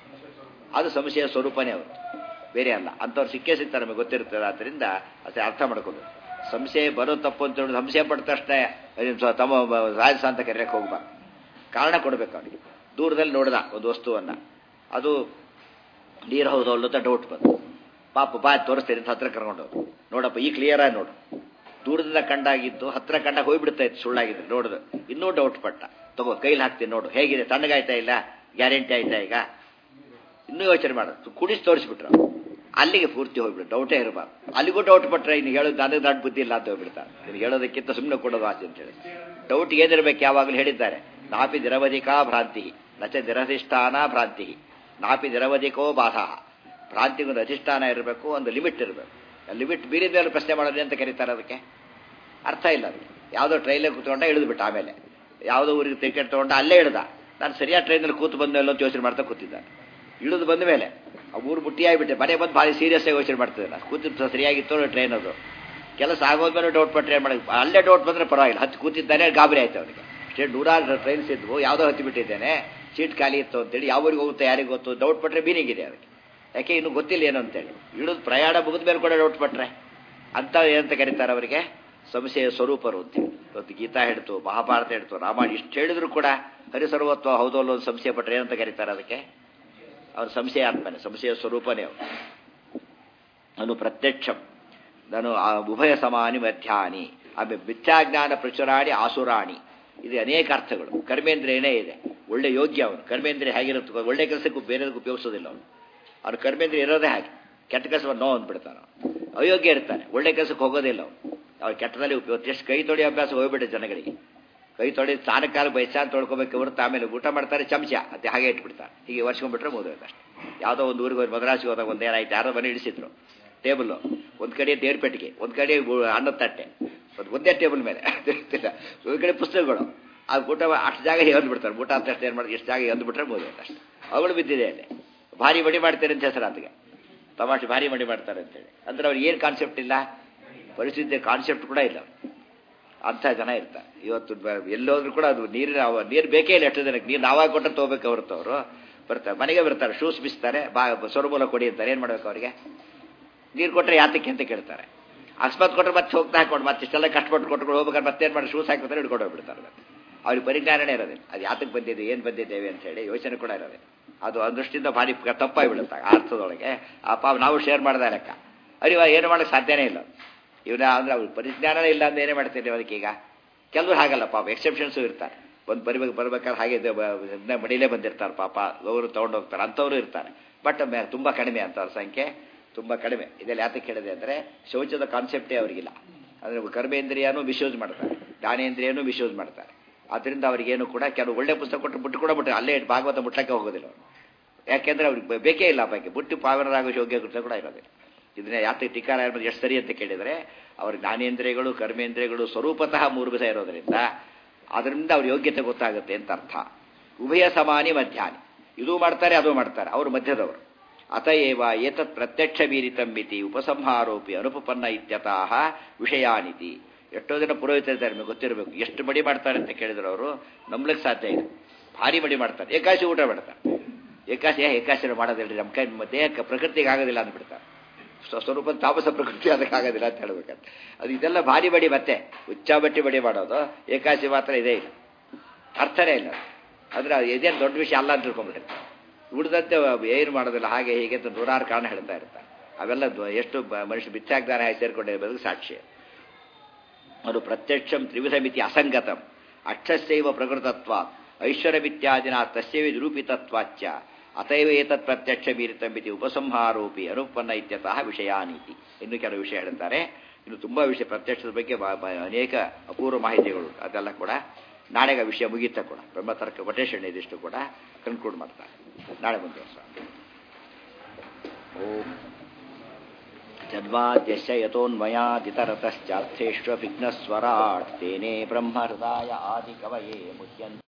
ಅದು ಸಂಶಯ ಸ್ವರೂಪನೇ ಅವರು ಬೇರೆ ಅಲ್ಲ ಅಂಥವ್ರು ಸಿಕ್ಕೇ ಸಿಗ್ತಾರೆ ನಮಗೆ ಗೊತ್ತಿರ್ತದೆ ಆದ್ದರಿಂದ ಅಷ್ಟೇ ಅರ್ಥ ಮಾಡ್ಕೋಬೇಕು ಸಂಶಯ ಬರೋ ತಪ್ಪು ಅಂತ ಹೇಳಿ ಸಂಶಯ ಪಟ್ಟ ತಕ್ಷಣ ತಮ್ಮ ರಾಜಸ ಅಂತ ಕರೆಯಕ್ಕೆ ಹೋಗ್ಬಾರ್ದು ಕಾರಣ ಕೊಡಬೇಕು ಅವನಿಗೆ ದೂರದಲ್ಲಿ ನೋಡ್ದ ಒಂದು ವಸ್ತುವನ್ನು ಅದು ನೀರು ಹೌದು ಅಂತ ಡೌಟ್ ಬಂತು ಪಾಪ ಬಾ ತೋರಿಸ್ತೀನಿ ಅಂತ ಹತ್ರ ಕರ್ಕೊಂಡವ್ರು ನೋಡಪ್ಪ ಈ ಕ್ಲಿಯರ್ ಆಗಿ ನೋಡು ದೂರದಿಂದ ಕಂಡಾಗಿದ್ದು ಹತ್ರ ಕಂಡಾಗ ಹೋಗ್ಬಿಡ್ತಾ ಇತ್ತು ಸುಳ್ಳಾಗಿದ್ದು ನೋಡಿದ್ರು ಇನ್ನೂ ಡೌಟ್ ಪಟ್ಟ ತಗೋ ಕೈಲಿ ಹಾಕ್ತೀನಿ ನೋಡು ಹೇಗಿದೆ ತಣ್ಣಗಾಯ್ತಾ ಇಲ್ಲ ಗ್ಯಾರಂಟಿ ಆಯ್ತಾ ಈಗ ಇನ್ನೂ ಯೋಚನೆ ಮಾಡೋದು ಕುಡಿಸಿ ತೋರಿಸ್ಬಿಟ್ರು ಅಲ್ಲಿಗೆ ಪೂರ್ತಿ ಹೋಗ್ಬಿಡು ಡೌಟೇ ಇರಬಾರ್ದು ಅಲ್ಲಿಗೂ ಡೌಟ್ ಪಟ್ರೆ ಇನ್ನು ಹೇಳೋದು ನನಗೆ ದೊಡ್ಡ ಬುದ್ಧಿ ಇಲ್ಲ ಅಂತ ಹೋಗ್ಬಿಡ್ತಾರೆ ನೀನು ಹೇಳೋದಕ್ಕಿಂತ ಸುಮ್ಮನೆ ಕೊಡೋದು ಆಸೆ ಅಂತೇಳಿ ಡೌಟ್ ಏನಿರ್ಬೇಕು ಯಾವಾಗಲೂ ಹೇಳಿದ್ದಾರೆ ನಾಪಿ ನಿರವಧಿಕಾ ಭ್ರಾಂತಿ ನಚ ನಿರಧಿಷ್ಠಾನ ಭ್ರಾಂತಿ ನಾಪಿ ನಿರವಧಿಕೋ ಬಾಧ ಭ್ರಾಂತಿಗೊಂದು ಅಧಿಷ್ಠಾನ ಇರಬೇಕು ಒಂದು ಲಿಮಿಟ್ ಇರಬೇಕು ಲಿಮಿಟ್ ಮೀರಿದ ಮೇಲೆ ಪ್ರಶ್ನೆ ಮಾಡೋದು ಅಂತ ಕರೀತಾರೆ ಅದಕ್ಕೆ ಅರ್ಥ ಇಲ್ಲ ಅದಕ್ಕೆ ಯಾವುದೋ ಟ್ರೈನಲ್ಲಿ ಕೂತ್ಕೊಂಡ ಇಳಿದ್ಬಿಟ್ಟು ಆಮೇಲೆ ಯಾವುದೋ ಊರಿಗೆ ಟಿಕೆಟ್ ತೊಗೊಂಡ ಅಲ್ಲೇ ಇಳ್ದ ನಾನು ಸರಿಯಾದ ಟ್ರೈನಲ್ಲಿ ಕೂತು ಬಂದ ಮೇಲೆ ಯೋಚನೆ ಮಾಡ್ತಾ ಕೂತಿದ್ದಾನೆ ಇಳಿದು ಬಂದ ಮೇಲೆ ಆ ಊರು ಬುಟ್ಟಿಯಾಗಿಬಿಟ್ಟೆ ಮನೆ ಬಂದು ಭಾರಿ ಸೀರಿಯಸ್ ಆಗಿ ಯೋಚನೆ ಮಾಡ್ತಿದ್ದೆ ನಾನು ಕೂತಿದ್ದು ಸರಿಯಾಗಿತ್ತು ಟ್ರೈನ್ ಅದು ಕೆಲಸ ಆಗೋದ್ಮೇಲೆ ಡೌಟ್ ಪಟ್ಟರೆ ಮಾಡಿ ಅಲ್ಲೇ ಡೌಟ್ ಬಂದರೆ ಪರವಾಗಿಲ್ಲ ಹತ್ತು ಕೂತಿದ್ದಾನೆ ಗಾಬರಿ ಆಯ್ತು ಅವನಿಗೆ ಅಷ್ಟೇ ನೂರಾರು ಟ್ರೈನ್ಸ್ ಇದ್ವು ಯಾವುದೋ ಹತ್ತಿ ಬಿಟ್ಟಿದ್ದೇನೆ ಸೀಟ್ ಖಾಲಿ ಇತ್ತು ಅಂತೇಳಿ ಯಾವ ಊರಿಗೆ ಹೋಗುತ್ತೆ ಯಾರಿಗೆ ಗೊತ್ತು ಡೌಟ್ ಪಟ್ಟರೆ ಮೀನಿಂಗಿದೆ ಅದಕ್ಕೆ ಯಾಕೆ ಇನ್ನು ಗೊತ್ತಿಲ್ಲ ಏನು ಅಂತೇಳಿ ಇಳಿದು ಪ್ರಯಾಣ ಮುಗಿದ ಮೇಲೆ ಕೂಡ ಡೌಟ್ ಪಟ್ರೆ ಅಂತ ಏನಂತ ಕರೀತಾರೆ ಅವರಿಗೆ ಸಂಶಯ ಸ್ವರೂಪರು ಅಂತೇಳಿ ಇವತ್ತು ಗೀತಾ ಹೇಳ್ತು ಮಹಾಭಾರತ ಹೇಳ್ತು ರಾಮಾಯಣ ಇಷ್ಟು ಹೇಳಿದ್ರು ಕೂಡ ಹರಿಸರ್ವತ್ವ ಹೌದೋ ಅಲ್ಲೋ ಒಂದು ಸಂಶಯ ಪಟ್ರೆ ಏನಂತ ಕರೀತಾರೆ ಅದಕ್ಕೆ ಅವನು ಸಂಶಯ ಆತ್ಮನೆ ಸಂಶಯ ಸ್ವರೂಪನೇ ಅವನು ನಾನು ಪ್ರತ್ಯಕ್ಷಂ ನಾನು ಆ ಉಭಯ ಸಮಾನಿ ಮಧ್ಯಾನಿ ಆಮೇಲೆ ಮಿಥ್ಯಾಜ್ಞಾನ ಪ್ರಚುರಾಣಿ ಆಸುರಾಣಿ ಇದು ಅನೇಕ ಅರ್ಥಗಳು ಕರ್ಮೇಂದ್ರಿಯನೇ ಇದೆ ಒಳ್ಳೆ ಯೋಗ್ಯ ಅವನು ಕರ್ಮೇಂದ್ರಿಯ ಹೇಗಿರುತ್ತೆ ಒಳ್ಳೆ ಕೆಲಸಕ್ಕೂ ಬೇರೆದಕ್ಕೆ ಉಪಯೋಗಿಸೋದಿಲ್ಲ ಅವನು ಅವನು ಕರ್ಮೇಂದ್ರಿಯ ಇರೋದೇ ಹಾಗೆ ಕೆಟ್ಟ ಕೆಲಸವನ್ನು ನೋ ಅಂದ್ಬಿಡ್ತಾನೆ ಅಯೋಗ್ಯ ಇರ್ತಾನೆ ಒಳ್ಳೆ ಕೆಲಸಕ್ಕೆ ಹೋಗೋದಿಲ್ಲ ಅವ್ನು ಅವ್ರು ಕೆಟ್ಟದಲ್ಲಿ ಉಪಯೋಗ ಎಷ್ಟು ಕೈ ತೊಳಿ ಅಭ್ಯಾಸ ಹೋಗ್ಬಿಟ್ಟೆ ಜನಗಳಿಗೆ ಕೈ ತೊಳಿ ಸ್ನಾನಕಾಲ ಬಯಸಾನ್ ತೊಳ್ಕೊಬೇಕು ಹೊರತು ಆಮೇಲೆ ಊಟ ಮಾಡ್ತಾರೆ ಚಮಚ ಅದೇ ಹಾಗೆ ಇಟ್ಬಿಡ್ತಾರೆ ಹೀಗೆ ವರ್ಷಕೊಂಡ್ಬಿಟ್ರೆ ಮುಗಿದೋಯ್ತು ಅಷ್ಟೇ ಯಾವುದೋ ಒಂದು ಊರಿಗೆ ಹೋಗಿ ಮದ್ರಾಸಿಗೆ ಹೋದಾಗ ಒಂದು ಏನಾಯ್ತು ಯಾರೋ ಮನೆ ಇಡಿಸಿದ್ರು ಟೇಬಲ್ಲು ಒಂದು ಕಡೆ ದೇವ್ರ ಪೆಟ್ಟಿಗೆ ಒಂದು ಕಡೆ ಗು- ಅನ್ನದ ತಟ್ಟೆ ಒಂದು ಒಂದೇ ಟೇಬಲ್ ಮೇಲೆ ಗೊತ್ತಿಲ್ಲ ಒಂದು ಕಡೆ ಪುಸ್ತಕಗಳು ಆ ಊಟ ಅಷ್ಟು ಜಾಗ ಎದ್ದು ಬಿಡ್ತಾರೆ ಊಟ ಅಂತ ಅಷ್ಟು ಏನು ಮಾಡಿ ಎಷ್ಟು ಜಾಗ ಎದ್ದು ಬಿಟ್ರೆ ಮುಗಿದೋಯ್ತು ಅಷ್ಟೇ ಅವಳು ಬಿದ್ದಿದೆ ಅಲ್ಲಿ ಭಾರಿ ಮಡಿ ಮಾಡ್ತಾರೆ ಅಂತ ಹೆಸರು ಆತಗೆ ತಮಾಷೆ ಭಾರಿ ಮಡಿ ಮಾಡ್ತಾರೆ ಅಂತೇಳಿ ಅಂದ್ರೆ ಅವ್ರಿಗೆ ಏನು ಕಾನ್ಸೆಪ್ಟ್ ಇಲ್ಲ ಪರಿಸ್ಥಿತಿ ಕಾನ್ಸೆಪ್ಟ್ ಕೂಡ ಇಲ್ಲ ಅಂಥ ಜನ ಇರ್ತಾರೆ ಇವತ್ತು ಬ- ಎಲ್ಲೋದ್ರೂ ಕೂಡ ಅದು ನೀರಿನ ಅವ ನೀರು ಬೇಕೇ ಇಲ್ಲ ಎಷ್ಟು ಜನಕ್ಕೆ ನೀರು ನಾವಾಗ ಕೊಟ್ಟರೆ ತೊಗೋಬೇಕು ಹೊರತು ಅವರು ಬರ್ತಾರೆ ಮನೆಗೆ ಬರ್ತಾರೆ ಶೂಸ್ ಬಿಸ್ತಾರೆ ಬಾ ಸೊರಮೂಲ ಕೊಡಿ ಅಂತಾರೆ ಏನು ಮಾಡ್ಬೇಕು ಅವರಿಗೆ ನೀರು ಕೊಟ್ಟರೆ ಯಾತಕ್ಕೆ ಅಂತ ಕೇಳ್ತಾರೆ ಅಕಸ್ಮಾತ್ ಕೊಟ್ಟರೆ ಮತ್ತೆ ಹೋಗ್ತಾ ಹಾಕೊಂಡು ಮತ್ತೆ ಇಷ್ಟೆಲ್ಲ ಕಷ್ಟಪಟ್ಟು ಕೊಟ್ಟು ಹೋಗ್ಬೇಕಾದ್ರೆ ಮತ್ತೇನು ಮಾಡಿ ಶೂಸ್ ಹಾಕಿದ್ರೆ ಹಿಡ್ಕೊಂಡು ಹೋಗ್ಬಿಡ್ತಾರೆ ಮತ್ತೆ ಅವ್ರಿಗೆ ಪರಿಜ್ಞಾನನೇ ಇರೋದಿಲ್ಲ ಅದು ಯಾತಕ್ಕೆ ಬಂದಿದೆ ಏನು ಬಂದಿದ್ದೇವೆ ಅಂತ ಹೇಳಿ ಯೋಚನೆ ಕೂಡ ಇರೋದಿಲ್ಲ ಅದು ಅದೃಷ್ಟಿಯಿಂದ ಭಾರಿ ಕ- ತಪ್ಪಾಗಿ ಬೀಳುತ್ತೆ ಆ ಅರ್ಥದೊಳಗೆ ಆ ಪಾಪ ನಾವು ಶೇರ್ ಮಾಡ್ದ ಲೆಕ್ಕ ಅರಿವ ಏನು ಮಾಡೋಕ್ಕೆ ಸಾಧ್ಯನೇ ಇಲ್ಲ ಇವನ ಅಂದ್ರೆ ಅವ್ರಿಗೆ ಪರಿಜ್ಞಾನನೇ ಇಲ್ಲ ಅಂತ ಏನೇ ಮಾಡ್ತೀರಿ ಅದಕ್ಕೆ ಈಗ ಕೆಲವರು ಹಾಗಲ್ಲ ಪಾಪ ಎಕ್ಸೆಪ್ಷನ್ಸು ಇರ್ತಾರೆ ಒಂದು ಬರಿಬೇಕು ಬರ್ಬೇಕಾದ್ರೆ ಹಾಗೆ ಇದು ಬ- ಇದನ್ನ ಮಡಿಲೇ ಬಂದಿರ್ತಾರೆ ಪಾಪ ಅವರು ತೊಗೊಂಡು ಹೋಗ್ತಾರೆ ಅಂಥವ್ರು ಇರ್ತಾರೆ ಬಟ್ ತುಂಬ ಕಡಿಮೆ ಅಂಥವ್ರ ಸಂಖ್ಯೆ ತುಂಬ ಕಡಿಮೆ ಇದೆಲ್ಲ ಯಾತಕ್ಕೆ ಹೇಳಿದೆ ಅಂದರೆ ಶೌಚದ ಕಾನ್ಸೆಪ್ಟೇ ಅವರಿಗಿಲ್ಲ ಅಂದರೆ ಕರ್ಮೇಂದ್ರಿಯನೂ ಮಿಸ್ಯೂಸ್ ಮಾಡ್ತಾರೆ ಜ್ಞಾನೇಂದ್ರಿಯನೂ ಮಿಸ್ಯೂಸ್ ಮಾಡ್ತಾರೆ ಅದರಿಂದ ಅವ್ರಿಗೇನು ಕೂಡ ಕೆಲವು ಒಳ್ಳೆ ಪುಸ್ತಕ ಕೊಟ್ಟು ಬಿಟ್ಟು ಕೂಡ ಬಿಟ್ಟು ಅಲ್ಲೇ ಇಟ್ಟು ಭಾಗವತ ಮುಟ್ಲಕ್ಕೆ ಹೋಗೋದಿಲ್ಲ ಅವರು ಯಾಕೆಂದ್ರೆ ಅವ್ರಿಗೆ ಬ- ಬೇಕೇ ಇಲ್ಲ ಬಗ್ಗೆ ಬುಟ್ಟಿ ಪಾವನರಾಗೋ ಯೋಗ್ಯ ಕೃತ್ಯ ಕೂಡ ಇರೋದಿಲ್ಲ ಇದನ್ನ ಯಾತಕ್ಕೆ ಟೀಕಾರ ಯಾರು ಎಷ್ಟು ಸರಿ ಅಂತ ಕೇಳಿದರೆ ಅವ್ರ ಜ್ಞಾನೇಂದ್ರಿಯಗಳು ಕರ್ಮೇಂದ್ರಿಯಗಳು ಸ್ವರೂಪತಃ ಮೂರು ವಿಧ ಇರೋದರಿಂದ ಅದರಿಂದ ಅವ್ರ ಯೋಗ್ಯತೆ ಗೊತ್ತಾಗುತ್ತೆ ಅಂತ ಅರ್ಥ ಉಭಯ ಸಮಾನಿ ಮಧ್ಯಾಹ್ನ ಇದು ಮಾಡ್ತಾರೆ ಅದು ಮಾಡ್ತಾರೆ ಅವರು ಮಧ್ಯದವರು ಅತಏವ ಏತತ್ ಪ್ರತ್ಯಕ್ಷ ಬೀರಿತಂ ಮಿತಿ ಉಪಸಂಹಾರೋಪಿ ಅನುಪಪನ್ನ ಇತ್ಯತಃ ವಿಷಯಾನಿತಿ ಎಷ್ಟೋ ಜನ ಪುರೋಹಿತರಿದ್ದಾರೆ ನಿಮಗೆ ಗೊತ್ತಿರಬೇಕು ಎಷ್ಟು ಮಡಿ ಮಾಡ್ತಾರೆ ಅಂತ ಕೇಳಿದ್ರು ಅವರು ನಂಬ್ಲಿಕ್ಕೆ ಸಾಧ್ಯ ಇಲ್ಲ ಭಾರಿ ಮಡಿ ಮಾಡ್ತಾರೆ ಏಕಾಶಿ ಊಟ ಮಾಡ್ತಾರೆ ಏಕಾಶಿ ಏಕಾಶಿ ಮಾಡೋದಿಲ್ಲ ನಮ್ಮ ಕೈ ನಮ್ಮ ದೇಹಕ್ಕೆ ಪ್ರಕೃತಿಗೆ ಆಗೋದಿಲ್ಲ ಅಂದ್ಬಿಡ್ತಾರೆ ಸ್ವ- ಸ್ವರೂಪ ತಾಮಸ ಪ್ರಕೃತಿ ಅದಕ್ಕೆ ಆಗೋದಿಲ್ಲ ಅಂತ ಹೇಳ್ಬೇಕಂತ ಅದು ಇದೆಲ್ಲ ಭಾರಿ ಬಡಿ ಮತ್ತೆ ಉಚ್ಚಾಬಟ್ಟಿ ಬಡಿ ಮಾಡೋದು ಏಕಾಶಿ ಮಾತ್ರ ಇದೇ ಇಲ್ಲ ಅರ್ಥನೇ ಇಲ್ಲ ಅಂದ್ರೆ ಅದು ಇದೇನು ದೊಡ್ಡ ವಿಷಯ ಅಲ್ಲ ಅಂತ ತಿಳ್ಕೊಂಡ್ಬಿಟ್ಟಿರ್ತಾರೆ ಉಳಿದಂತೆ ಏನು ಮಾಡೋದಿಲ್ಲ ಹಾಗೆ ಹೀಗೆ ಅಂತ ನೂರಾರು ಕಾರಣ ಹೇಳ್ತಾ ಇರ್ತಾರೆ ಅವೆಲ್ಲ ದ್ವ- ಎಷ್ಟು ಬ- ಮನುಷ್ಯ ಬಿಚ್ಚಾಗ್ದಾನೆ ಹಾಗೆ ಸೇರ್ಕೊಂಡಿರ್ಬೇಕು ಸಾಕ್ಷಿ ಅದು ಪ್ರತ್ಯಕ್ಷಂ ತ್ರಿವಿಧ ಮಿತಿ ಅಸಂಗತಂ ಅಕ್ಷಸ್ಯೈವ ಪ್ರಕೃತತ್ವ ಐಶ್ವರ್ಯಮಿತ್ಯಾದಿನ ತಸ್ಯವಿ ನಿರೂಪಿತತ್ವಾಚ್ಚ ಅತೈವ ಏತತ್ ಪ್ರತ್ಯಕ್ಷ ಮೀರಿತ ಮಿತಿ ಉಪಸಂಹಾರೋಪಿ ಅನುಪನ್ನ ಇತ್ಯತಃ ವಿಷಯಾನೀತಿ ಇನ್ನು ಕೆಲವು ವಿಷಯ ಹೇಳ್ತಾರೆ ಇನ್ನು ತುಂಬಾ ವಿಷಯ ಪ್ರತ್ಯಕ್ಷದ ಬಗ್ಗೆ ಬ- ಬ- ಅನೇಕ ಅಪೂರ್ವ ಮಾಹಿತಿಗಳು ಅದೆಲ್ಲ ಕೂಡ ನಾಳೆಗೆ ಆ ವಿಷಯ ಮುಗೀತ ಕೂಡ ಬ್ರಹ್ಮತರ್ಕ ಕೊಟೇಶನ್ ಇದಿಷ್ಟು ಕೂಡ ಕನ್ಕ್ಲೂಡ್ ಮಾಡ್ತಾರೆ ನಾಳೆ ಮುಂದುವರ್ಸ ಓಂ ಜನ್ಮಾದ್ಯಶ್ಯ ಯತೋನ್ಮಯಾದಿತರತಶ್ಚಾರ್ಥೇಷ್ವಭಿಘ್ನಸ್ವರಾಟ್ ತೇನೇ ಬ್ರಹ್ಮಹೃದಾಯ ಆದಿಕವಯೇ ಮುಹ್ಯಂತ